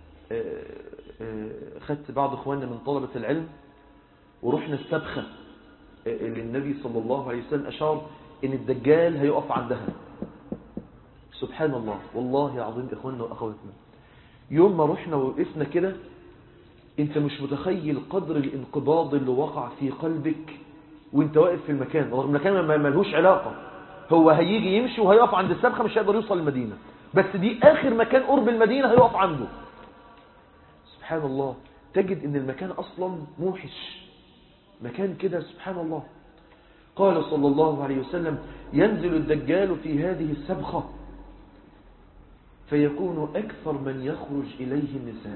خدت بعض إخواننا من طلبة العلم ورحنا السبخة اللي النبي صلى الله عليه وسلم أشار إن الدجال هيقف عندها سبحان الله والله عظيم إخواننا وأخواتنا يوم ما رحنا وقفنا كده انت مش متخيل قدر الانقباض اللي وقع في قلبك وانت واقف في المكان رغم المكان ما ملهوش علاقة هو هيجي يمشي وهيقف عند السبخة مش هيقدر يوصل المدينة بس دي آخر مكان قرب المدينة هيقف عنده سبحان الله تجد ان المكان أصلا موحش مكان كده سبحان الله قال صلى الله عليه وسلم ينزل الدجال في هذه السبخة فيكون أكثر من يخرج إليه النساء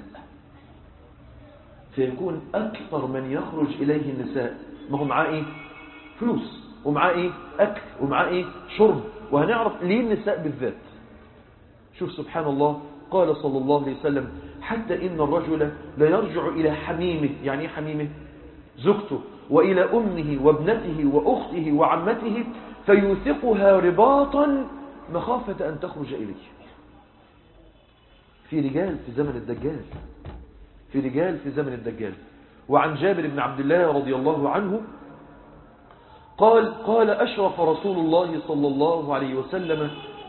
فيكون أكثر من يخرج إليه النساء ما هو معاه إيه فلوس ومعاه إيه أكل ومعاه إيه شرب وهنعرف ليه النساء بالذات شوف سبحان الله قال صلى الله عليه وسلم حتى إن الرجل لا يرجع إلى حميمه يعني إيه حميمه زوجته وإلى أمه وابنته وأخته وعمته فيوثقها رباطا مخافة أن تخرج إليه في رجال في زمن الدجال في رجال في زمن الدجال وعن جابر بن عبد الله رضي الله عنه قال قال أشرف رسول الله صلى الله عليه وسلم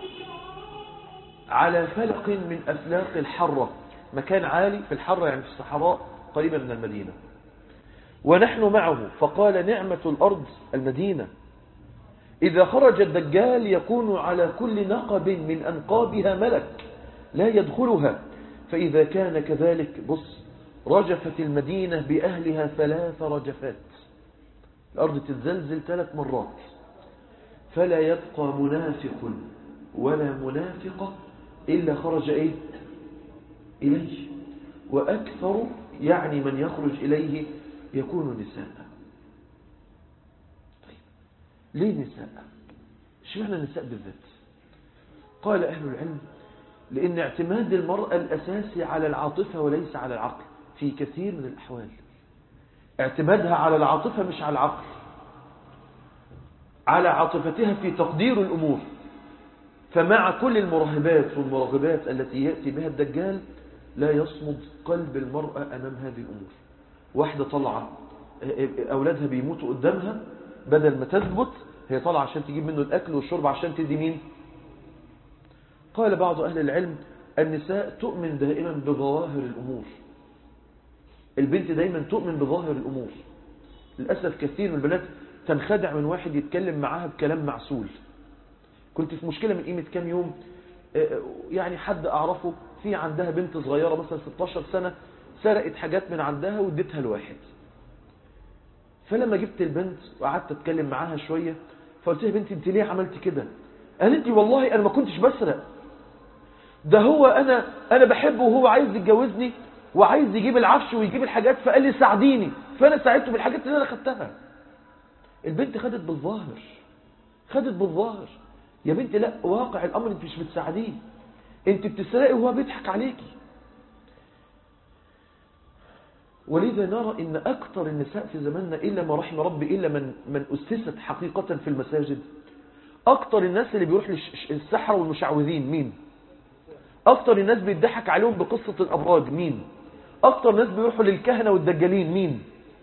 على فلق من أفلاق الحرة مكان عالي في الحرة يعني في الصحراء قريبا من المدينة ونحن معه فقال نعمة الأرض المدينة إذا خرج الدجال يكون على كل نقب من أنقابها ملك لا يدخلها فإذا كان كذلك بص رجفت المدينة بأهلها ثلاث رجفات الأرض تتزلزل ثلاث مرات فلا يبقى منافق ولا منافقة إلا خرج إيه إليه وأكثر يعني من يخرج إليه يكون نساء طيب ليه نساء اشمعنى النساء بالذات قال أهل العلم لأن اعتماد المرأة الأساسي على العاطفة وليس على العقل في كثير من الأحوال اعتمادها على العاطفة مش على العقل على عاطفتها في تقدير الأمور فمع كل المرهبات والمرغبات التي يأتي بها الدجال لا يصمد قلب المرأة أمام هذه الأمور واحدة طلعة أولادها بيموتوا قدامها بدل ما تثبت هي طالعة عشان تجيب منه الأكل والشرب عشان تدي مين قال بعض أهل العلم النساء تؤمن دائما بظواهر الأمور البنت دايما تؤمن بظاهر الأمور للأسف كثير من البنات تنخدع من واحد يتكلم معاها بكلام معسول كنت في مشكلة من قيمة كام يوم يعني حد أعرفه في عندها بنت صغيرة مثلا 16 سنة سرقت حاجات من عندها واديتها لواحد فلما جبت البنت وقعدت اتكلم معاها شوية فقلت لها بنتي انت ليه عملت كده قالت لي والله انا ما كنتش بسرق ده هو انا انا بحبه وهو عايز يتجوزني وعايز يجيب العفش ويجيب الحاجات فقال لي ساعديني فانا ساعدته بالحاجات اللي انا خدتها البنت خدت بالظاهر خدت بالظاهر يا بنت لا واقع الامر انت مش بتساعديه انت بتسرقي وهو بيضحك عليكي ولذا نرى ان اكثر النساء في زماننا الا ما رحم ربي الا من من اسست حقيقه في المساجد اكثر الناس اللي بيروح للسحره والمشعوذين مين اكثر الناس بيضحك عليهم بقصه الابراج مين اكثر ناس بيروحوا للكهنه والدجالين مين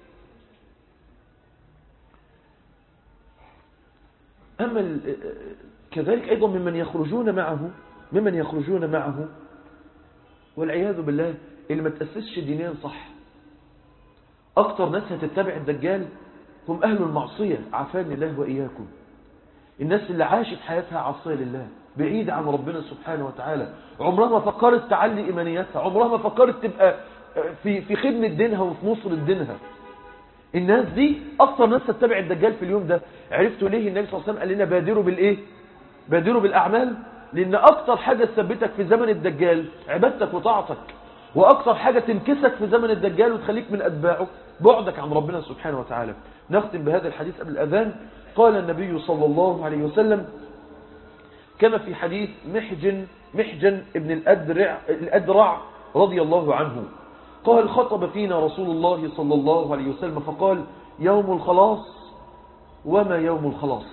اما كذلك ايضا ممن يخرجون معه ممن يخرجون معه والعياذ بالله اللي ما تأسسش دينيا صح أكتر ناس هتتبع الدجال هم أهل المعصية عافاني الله وإياكم الناس اللي عاشت حياتها عصية لله بعيدة عن ربنا سبحانه وتعالى عمرها ما فكرت تعلي إيمانياتها عمرها ما فكرت تبقى في في خدمة دينها وفي نصر دينها الناس دي أكتر ناس تتبع الدجال في اليوم ده عرفتوا ليه النبي صلى الله عليه وسلم قال لنا بادروا بالإيه بادروا بالأعمال لأن أكتر حاجة تثبتك في زمن الدجال عبادتك وطاعتك وأكتر حاجة تنكسك في زمن الدجال وتخليك من أتباعه بعدك عن ربنا سبحانه وتعالى نختم بهذا الحديث قبل الأذان قال النبي صلى الله عليه وسلم كما في حديث محجن محجن ابن الأدرع, الأدرع رضي الله عنه قال خطب فينا رسول الله صلى الله عليه وسلم فقال يوم الخلاص وما يوم الخلاص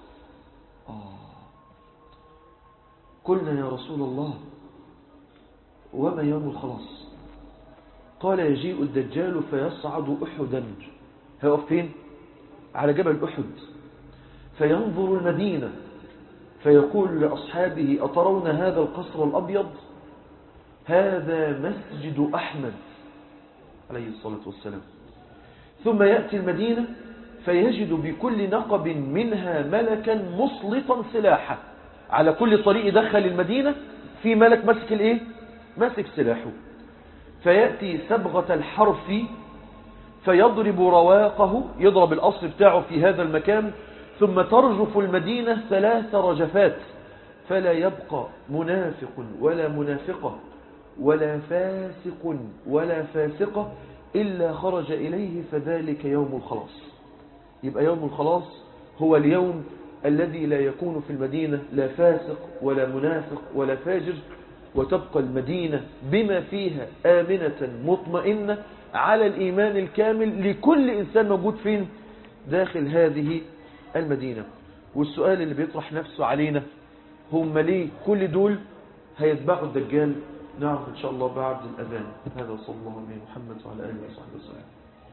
قلنا يا رسول الله وما يوم الخلاص قال يجيء الدجال فيصعد أحدا هيقف فين على جبل أحد فينظر المدينة فيقول لأصحابه أترون هذا القصر الأبيض هذا مسجد أحمد عليه الصلاة والسلام ثم يأتي المدينة فيجد بكل نقب منها ملكا مسلطا سلاحه على كل طريق دخل المدينة في ملك ماسك الايه ماسك سلاحه فيأتي سبغة الحرف فيضرب رواقه يضرب الأصل بتاعه في هذا المكان ثم ترجف المدينة ثلاث رجفات فلا يبقى منافق ولا منافقة ولا فاسق ولا فاسقة إلا خرج إليه فذلك يوم الخلاص يبقى يوم الخلاص هو اليوم الذي لا يكون في المدينة لا فاسق ولا منافق ولا فاجر وتبقى المدينة بما فيها آمنة مطمئنة على الإيمان الكامل لكل إنسان موجود فين داخل هذه المدينة والسؤال اللي بيطرح نفسه علينا هم ليه كل دول هيتبعوا الدجال نعرف إن شاء الله بعد الأذان هذا صلى الله عليه محمد وعلى آله وصحبه وسلم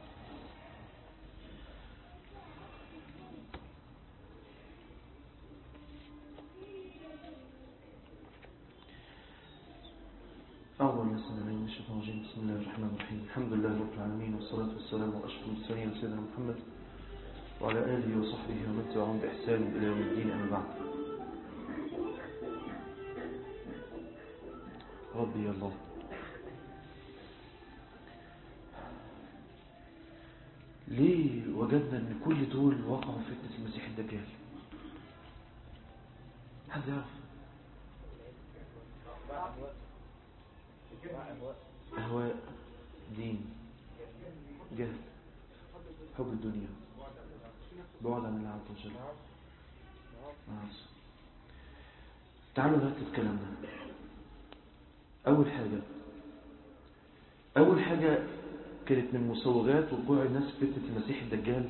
أول مسلمين من الشيطان الرجيم بسم الله الرحمن الرحيم الحمد لله رب العالمين والصلاة والسلام وأشرف المرسلين سيدنا محمد وعلى آله وصحبه ومن تبعهم بإحسان إلى يوم الدين أما بعد ربي يا الله ليه وجدنا ان كل دول وقعوا في فتنة المسيح الدجال حد يعرف أهواء دين جهل حب الدنيا بعد عن الله عز وجل معاصي. تعالوا نرتب كلامنا أول حاجة أول حاجة كانت من مسوغات وقوع الناس في فتنة المسيح الدجال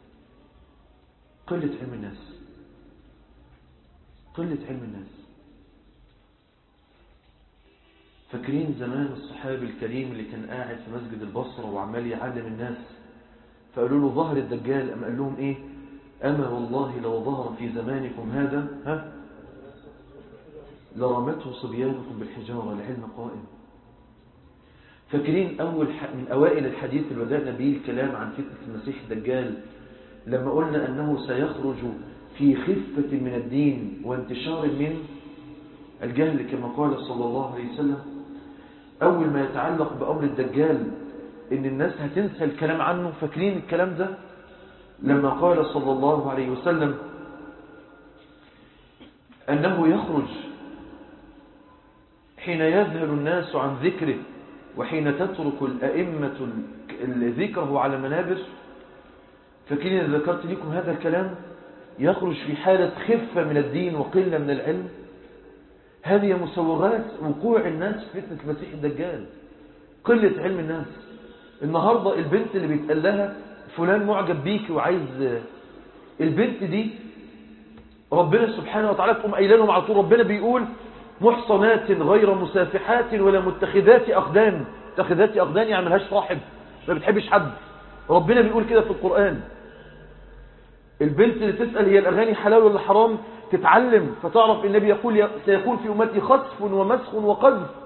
قلة علم الناس قلة علم الناس فاكرين زمان الصحابي الكريم اللي كان قاعد في مسجد البصرة وعمال يعلم الناس فقالوا له ظهر الدجال أم قال لهم إيه أما والله لو ظهر في زمانكم هذا ها لرمته صبيانكم بالحجارة العلم قائم فاكرين أول ح... من أوائل الحديث اللي بدأنا به الكلام عن فتنة المسيح الدجال لما قلنا أنه سيخرج في خفة من الدين وانتشار من الجهل كما قال صلى الله عليه وسلم أول ما يتعلق بأمر الدجال إن الناس هتنسى الكلام عنه فاكرين الكلام ده لما قال صلى الله عليه وسلم أنه يخرج حين يذهل الناس عن ذكره وحين تترك الأئمة ذكره على منابر فاكرين إذا ذكرت لكم هذا الكلام يخرج في حالة خفة من الدين وقلة من العلم هذه مسوغات وقوع الناس في فتنة المسيح الدجال قلة علم الناس النهاردة البنت اللي بيتقال لها فلان معجب بيك وعايز البنت دي ربنا سبحانه وتعالى تقوم قايله لهم على طول ربنا بيقول محصنات غير مسافحات ولا متخذات أقدام متخذات أقدام يعني ملهاش صاحب ما بتحبش حد ربنا بيقول كده في القرآن البنت اللي تسأل هي الأغاني حلال ولا حرام تتعلم فتعرف النبي يقول سيكون في أمتي خسف ومسخ وقذف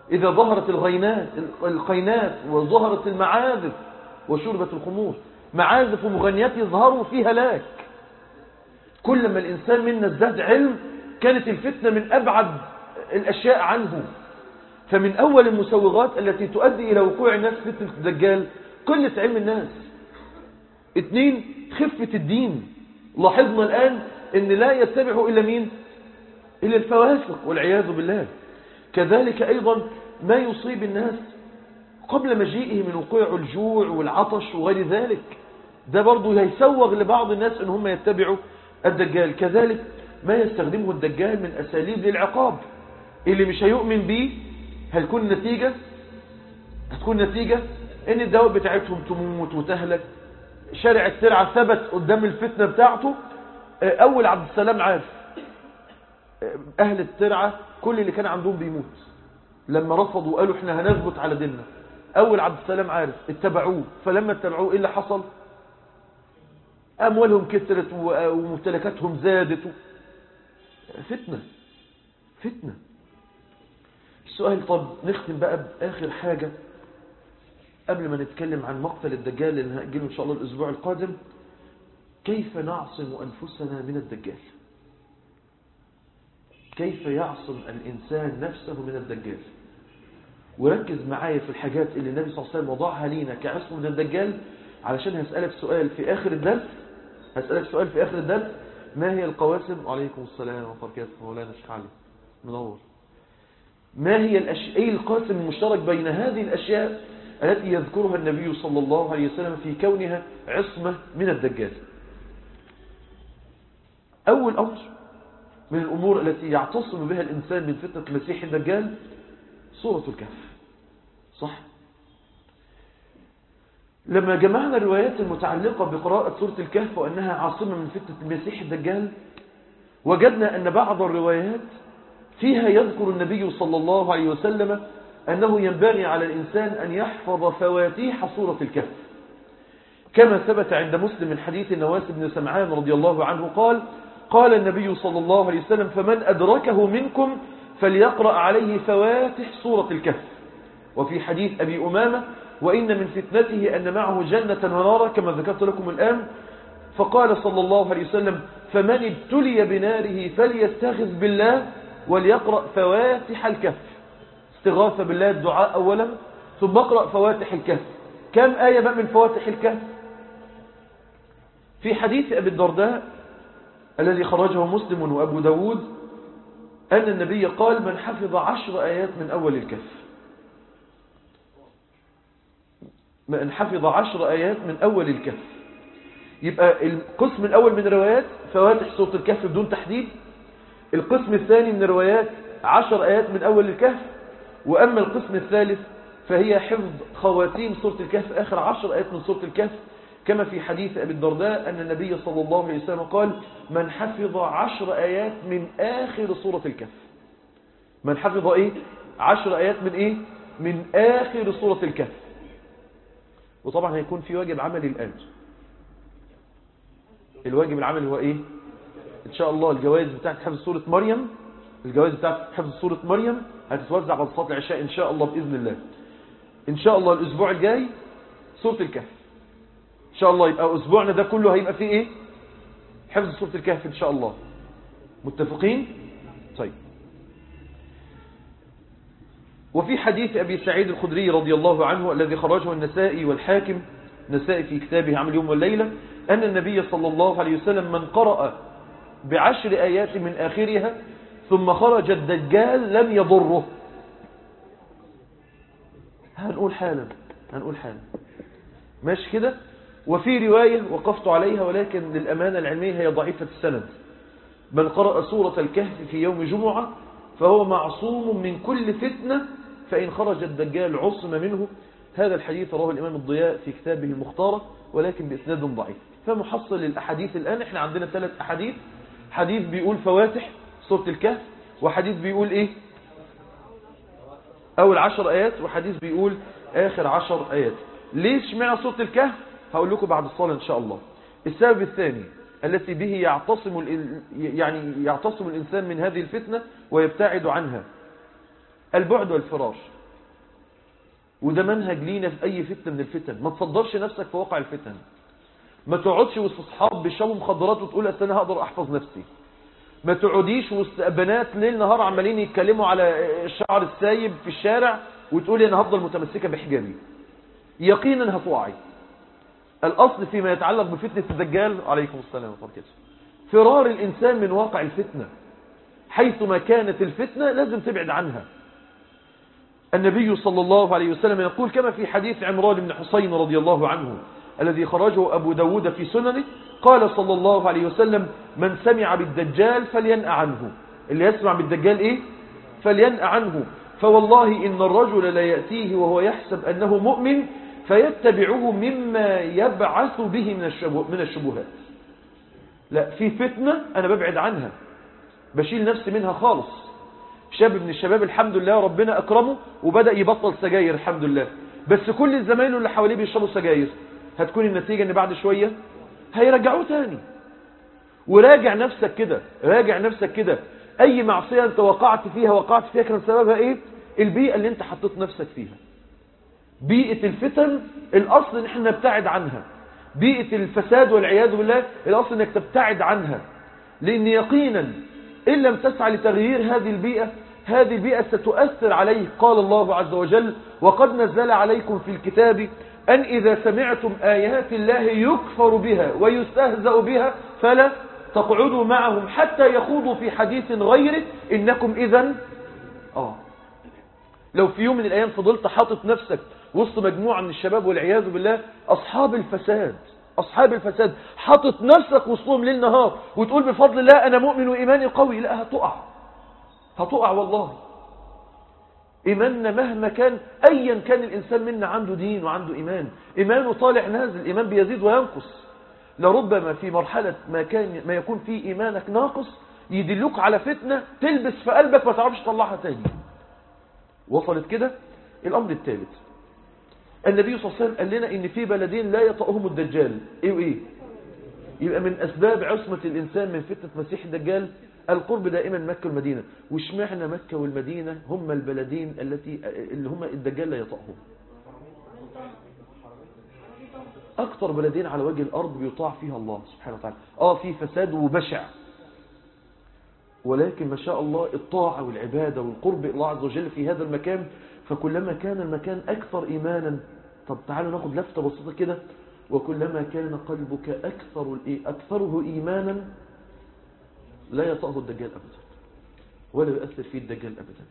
إذا ظهرت الغينات القينات وظهرت المعازف وشربت الخمور معازف ومغنيات يظهروا في هلاك كل ما الإنسان منا ازداد علم كانت الفتنة من أبعد الأشياء عنه فمن أول المسوغات التي تؤدي إلى وقوع الناس فتنة الدجال قلة علم الناس اثنين خفة الدين لاحظنا الآن أن لا يتبع إلا مين إلا الفواسق والعياذ بالله كذلك أيضا ما يصيب الناس قبل مجيئه من وقوع الجوع والعطش وغير ذلك ده برضو هيسوغ لبعض الناس ان هم يتبعوا الدجال كذلك ما يستخدمه الدجال من أساليب للعقاب اللي مش هيؤمن بيه هتكون نتيجة هتكون نتيجة ان الدواء بتاعتهم تموت وتهلك شارع الترعة ثبت قدام الفتنة بتاعته اول عبد السلام عارف اهل الترعة كل اللي كان عندهم بيموت لما رفضوا وقالوا احنا هنثبت على ديننا اول عبد السلام عارف اتبعوه فلما اتبعوه ايه اللي حصل اموالهم كثرت وممتلكاتهم زادت فتنة فتنة السؤال طب نختم بقى بآخر حاجة قبل ما نتكلم عن مقتل الدجال اللي هنأجله إن شاء الله الأسبوع القادم كيف نعصم أنفسنا من الدجال كيف يعصم الإنسان نفسه من الدجال وركز معايا في الحاجات اللي النبي صلى الله عليه وسلم وضعها لينا كعصم من الدجال علشان هسألك سؤال في آخر الدرس هسألك سؤال في آخر الدرس ما هي القواسم وعليكم السلام ورحمة الله وبركاته مولانا الشيخ علي منور ما هي الأش... أي القاسم المشترك بين هذه الأشياء التي يذكرها النبي صلى الله عليه وسلم في كونها عصمة من الدجال أول أمر من الأمور التي يعتصم بها الإنسان من فتنة المسيح الدجال سورة الكهف صح لما جمعنا الروايات المتعلقة بقراءة سورة الكهف وأنها عاصمة من فتنة المسيح الدجال وجدنا أن بعض الروايات فيها يذكر النبي صلى الله عليه وسلم أنه ينبغي على الإنسان أن يحفظ فواتيح سورة الكهف كما ثبت عند مسلم من حديث النواس بن سمعان رضي الله عنه قال قال النبي صلى الله عليه وسلم فمن أدركه منكم فليقرأ عليه فواتح سورة الكهف وفي حديث أبي أمامة وإن من فتنته أن معه جنة ونارا كما ذكرت لكم الآن فقال صلى الله عليه وسلم فمن ابتلي بناره فليستغث بالله وليقرأ فواتح الكهف استغاثة بالله الدعاء أولا ثم اقرأ فواتح الكهف كم آية بقى من فواتح الكهف في حديث أبي الدرداء الذي خرجه مسلم وأبو داود أن النبي قال من حفظ عشر آيات من أول الكهف من حفظ عشر آيات من أول الكهف يبقى القسم الأول من الروايات فواتح سورة الكهف بدون تحديد القسم الثاني من الروايات عشر آيات من أول الكهف وأما القسم الثالث فهي حفظ خواتيم سورة الكهف آخر عشر آيات من سورة الكهف كما في حديث أبي الدرداء أن النبي صلى الله عليه وسلم قال من حفظ عشر آيات من آخر سورة الكهف من حفظ إيه؟ عشر آيات من إيه؟ من آخر سورة الكهف وطبعا هيكون في واجب عملي الآن الواجب العملي هو إيه؟ إن شاء الله الجوائز بتاعت حفظ سورة مريم الجوائز بتاعت حفظ سورة مريم هتتوزع بعد صلاة العشاء إن شاء الله بإذن الله إن شاء الله الأسبوع الجاي سورة الكهف إن شاء الله يبقى أسبوعنا ده كله هيبقى فيه إيه حفظ سورة الكهف إن شاء الله متفقين طيب وفي حديث أبي سعيد الخدري رضي الله عنه الذي خرجه النسائي والحاكم نسائي في كتابه عمل يوم والليلة أن النبي صلى الله عليه وسلم من قرأ بعشر آيات من آخرها ثم خرج الدجال لم يضره هنقول حالا هنقول حالا ماشي كده وفي رواية وقفت عليها ولكن للأمانة العلمية هي ضعيفة السند من قرأ سورة الكهف في يوم جمعة فهو معصوم من كل فتنة فإن خرج الدجال عصم منه هذا الحديث رواه الإمام الضياء في كتابه المختارة ولكن بإسناد ضعيف فمحصل الأحاديث الآن احنا عندنا ثلاث أحاديث حديث بيقول فواتح سورة الكهف وحديث بيقول ايه اول عشر ايات وحديث بيقول اخر عشر ايات ليش معنى سورة الكهف هقول لكم بعد الصلاة ان شاء الله السبب الثاني التي به يعتصم يعني يعتصم الانسان من هذه الفتنة ويبتعد عنها البعد والفرار وده منهج لينا في أي فتنة من الفتن ما تصدرش نفسك في واقع الفتن ما تقعدش وسط اصحاب بيشربوا مخدرات وتقول اصل انا هقدر احفظ نفسي ما تقعديش وسط بنات ليل نهار عمالين يتكلموا على الشعر السايب في الشارع وتقولي انا هفضل متمسكه بحجابي يقينا هتقعي الاصل فيما يتعلق بفتنه الدجال عليكم السلام ورحمه الله فرار الانسان من واقع الفتنه حيثما كانت الفتنه لازم تبعد عنها النبي صلى الله عليه وسلم يقول كما في حديث عمران بن حسين رضي الله عنه الذي خرجه أبو داود في سننه قال صلى الله عليه وسلم من سمع بالدجال فلينأ عنه اللي يسمع بالدجال إيه فلينأ عنه فوالله إن الرجل لا يأتيه وهو يحسب أنه مؤمن فيتبعه مما يبعث به من الشبهات لا في فتنة أنا ببعد عنها بشيل نفسي منها خالص شاب من الشباب الحمد لله ربنا أكرمه وبدأ يبطل سجاير الحمد لله بس كل الزمايله اللي حواليه بيشربوا سجاير هتكون النتيجة ان بعد شوية هيرجعوه تاني وراجع نفسك كده راجع نفسك كده اي معصية انت وقعت فيها وقعت فيها كان سببها ايه البيئة اللي انت حطيت نفسك فيها بيئة الفتن الاصل ان احنا نبتعد عنها بيئة الفساد والعياذ بالله الاصل انك تبتعد عنها لان يقينا ان لم تسعى لتغيير هذه البيئة هذه البيئة ستؤثر عليه قال الله عز وجل وقد نزل عليكم في الكتاب أن إذا سمعتم آيات الله يكفر بها ويستهزأ بها فلا تقعدوا معهم حتى يخوضوا في حديث غيره إنكم إذا آه لو في يوم من الأيام فضلت حاطط نفسك وسط مجموعة من الشباب والعياذ بالله أصحاب الفساد أصحاب الفساد حاطط نفسك وسطهم ليل نهار وتقول بفضل الله أنا مؤمن وإيماني قوي لا هتقع هتقع والله إيماننا مهما كان أيا كان الإنسان منا عنده دين وعنده إيمان إيمانه طالع نازل إيمان بيزيد وينقص لربما في مرحلة ما, كان ما يكون في إيمانك ناقص يدلوك على فتنة تلبس في قلبك ما تعرفش تطلعها تاني وصلت كده الأمر الثالث النبي صلى الله عليه وسلم قال لنا إن في بلدين لا يطأهم الدجال إيه وإيه يبقى من أسباب عصمة الإنسان من فتنة مسيح الدجال القرب دائما مكة والمدينة واشمعنا مكة والمدينة هم البلدين التي اللي هم الدجال لا يطأهم أكثر بلدين على وجه الأرض بيطاع فيها الله سبحانه وتعالى آه في فساد وبشع ولكن ما شاء الله الطاعة والعبادة والقرب الله عز وجل في هذا المكان فكلما كان المكان أكثر إيمانا طب تعالوا ناخد لفتة بسيطة كده وكلما كان قلبك أكثر أكثره إيمانا لا يطأه الدجال أبدا ولا يؤثر فيه الدجال أبدا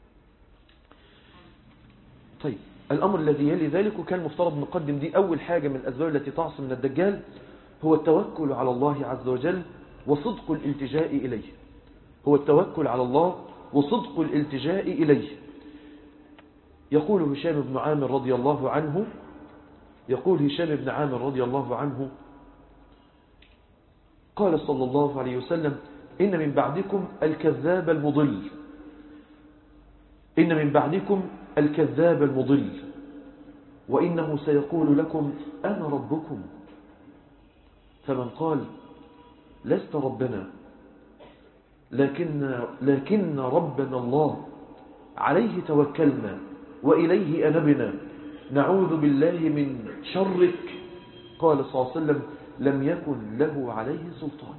طيب الأمر الذي يلي ذلك وكان مفترض نقدم دي أول حاجة من الأسباب التي تعصم من الدجال هو التوكل على الله عز وجل وصدق الالتجاء إليه هو التوكل على الله وصدق الالتجاء إليه يقول هشام بن عامر رضي الله عنه يقول هشام بن عامر رضي الله عنه قال صلى الله عليه وسلم إن من بعدكم الكذاب المضل إن من بعدكم الكذاب المضل وإنه سيقول لكم أنا ربكم فمن قال لست ربنا لكن, لكن ربنا الله عليه توكلنا وإليه أنبنا نعوذ بالله من شرك قال صلى الله عليه وسلم لم يكن له عليه سلطان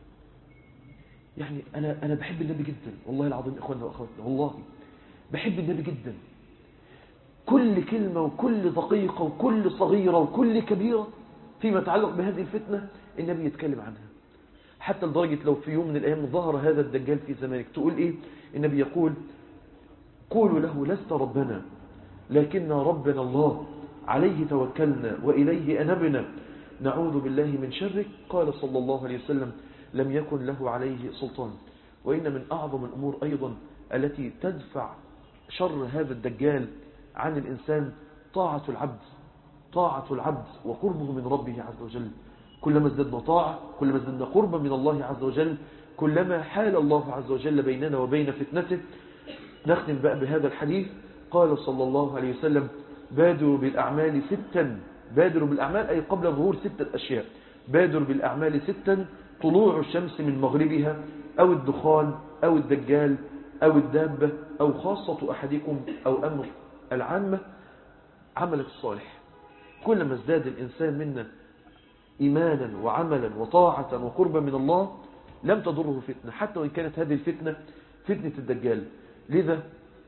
يعني أنا, أنا بحب النبي جدا والله العظيم إخواننا وأخواتنا والله بحب النبي جدا كل كلمة وكل دقيقة وكل صغيرة وكل كبيرة فيما يتعلق بهذه الفتنة النبي يتكلم عنها حتى لدرجة لو في يوم من الأيام ظهر هذا الدجال في زمانك تقول إيه النبي يقول قولوا له لست ربنا لكن ربنا الله عليه توكلنا وإليه أنبنا نعوذ بالله من شرك قال صلى الله عليه وسلم لم يكن له عليه سلطان وإن من أعظم الأمور أيضا التي تدفع شر هذا الدجال عن الإنسان طاعة العبد طاعة العبد وقربه من ربه عز وجل كلما ازددنا طاعة كلما ازددنا قربا من الله عز وجل كلما حال الله عز وجل بيننا وبين فتنته نختم بقى بهذا الحديث قال صلى الله عليه وسلم بادروا بالأعمال ستا بادروا بالأعمال أي قبل ظهور ستة أشياء بادروا بالأعمال ستا طلوع الشمس من مغربها أو الدخان أو الدجال أو الدابة أو خاصة أحدكم أو أمر العامة عملك الصالح كلما ازداد الإنسان منا إيمانا وعملا وطاعة وقربا من الله لم تضره فتنة حتى وإن كانت هذه الفتنة فتنة الدجال لذا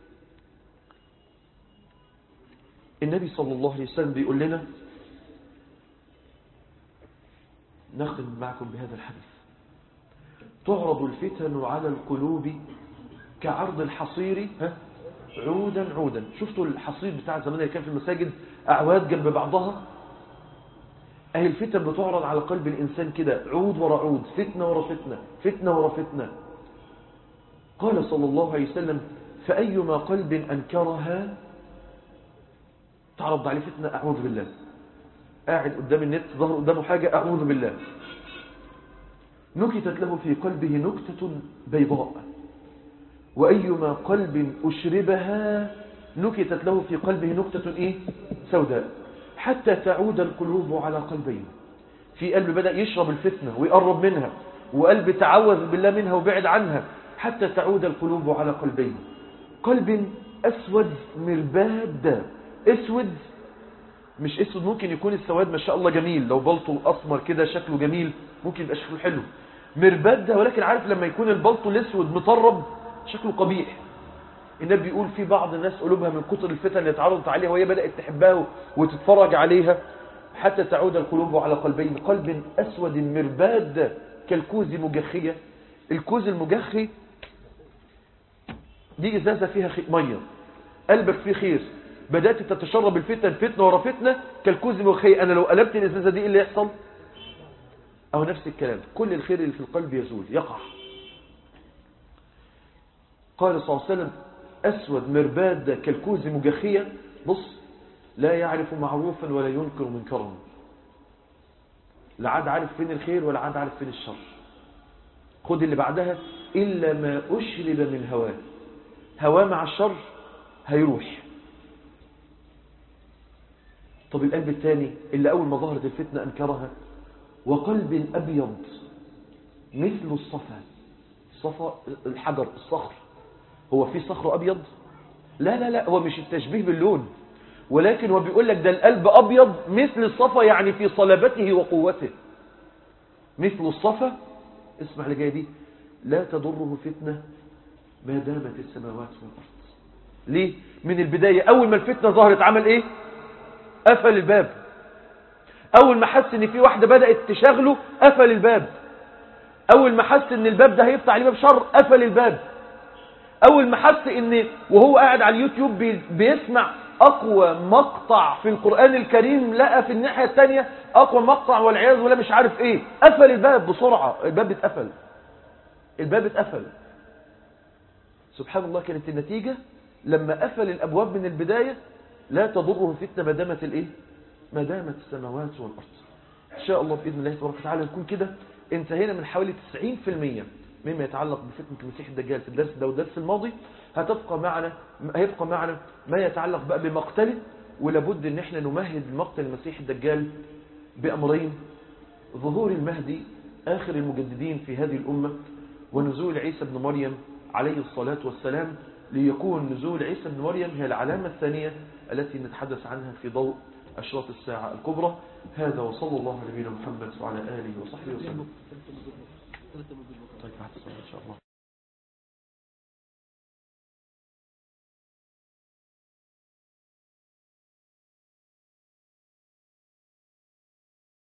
النبي صلى الله عليه وسلم بيقول لنا نختم معكم بهذا الحديث تعرض الفتن على القلوب كعرض الحصير ها عودا عودا شفتوا الحصير بتاع زمان اللي كان في المساجد أعواد جنب بعضها أهي الفتن بتعرض على قلب الإنسان كده عود ورا عود فتنة ورا فتنة فتنة ورا فتنة قال صلى الله عليه وسلم فأيما قلب أنكرها تعرض عليه فتنة أعوذ بالله قاعد قدام النت ظهر قدامه حاجة أعوذ بالله نكتت له في قلبه نكتة بيضاء وأيما قلب أشربها نكتت له في قلبه نكتة إيه؟ سوداء حتى تعود القلوب على قلبين في قلب بدأ يشرب الفتنة ويقرب منها وقلب تعوذ بالله منها وبعد عنها حتى تعود القلوب على قلبين قلب أسود مرباد اسود مش اسود ممكن يكون السواد ما شاء الله جميل لو بلطو اسمر كده شكله جميل ممكن يبقى شكله حلو مرباد ده ولكن عارف لما يكون البلطو الاسود مطرب شكله قبيح النبي بيقول في بعض الناس قلوبها من كتر الفتن اللي اتعرضت عليها وهي بدأت تحبها وتتفرج عليها حتى تعود القلوب على قلبين قلب أسود مرباد كالكوز مجخية الكوز المجخي دي إزازة فيها خي... مية قلبك فيه خير بدأت تتشرب الفتن فتنة ورا فتنة كالكوز المجخية أنا لو قلبت الإزازة دي إيه اللي يحصل أو نفس الكلام كل الخير اللي في القلب يزول يقع قال صلى الله عليه وسلم أسود مرباد كالكوز مجخية بص لا يعرف معروفا ولا ينكر منكرا لا عاد عارف فين الخير ولا عاد عارف فين الشر خد اللي بعدها إلا ما أشرب من هواه هواه مع الشر هيروح طب القلب الثاني اللي أول ما ظهرت الفتنة أنكرها وقلب أبيض مثل الصفا الصفا الحجر الصخر هو في صخر أبيض لا لا لا هو مش التشبيه باللون ولكن هو بيقول لك ده القلب أبيض مثل الصفا يعني في صلابته وقوته مثل الصفا اسمع اللي جاي دي لا تضره فتنة ما دامت السماوات والأرض ليه من البداية أول ما الفتنة ظهرت عمل إيه قفل الباب أول ما حس إن في واحدة بدأت تشغله قفل الباب أول ما حس إن الباب ده هيفتح عليه باب شر قفل الباب أول ما حس إن وهو قاعد على اليوتيوب بيسمع أقوى مقطع في القرآن الكريم لقى في الناحية الثانية أقوى مقطع والعياذ بالله مش عارف إيه قفل الباب بسرعة الباب اتقفل الباب اتقفل سبحان الله كانت النتيجة لما قفل الأبواب من البداية لا تضره فتنة ما دامت الإيه ما دامت السماوات والأرض إن شاء الله بإذن الله تبارك وتعالى نكون كده انتهينا من حوالي 90% مما يتعلق بفتنة المسيح الدجال في الدرس ده والدرس الماضي هتبقى معنا هيبقى معنا ما يتعلق بقى بمقتله ولابد ان احنا نمهد لمقتل المسيح الدجال بأمرين ظهور المهدي آخر المجددين في هذه الأمة ونزول عيسى بن مريم عليه الصلاة والسلام ليكون نزول عيسى بن مريم هي العلامة الثانية التي نتحدث عنها في ضوء أشراط الساعة الكبرى هذا وصلى الله على نبينا محمد وعلى آله وصحبه وسلم طيب بعد الصلاة إن شاء الله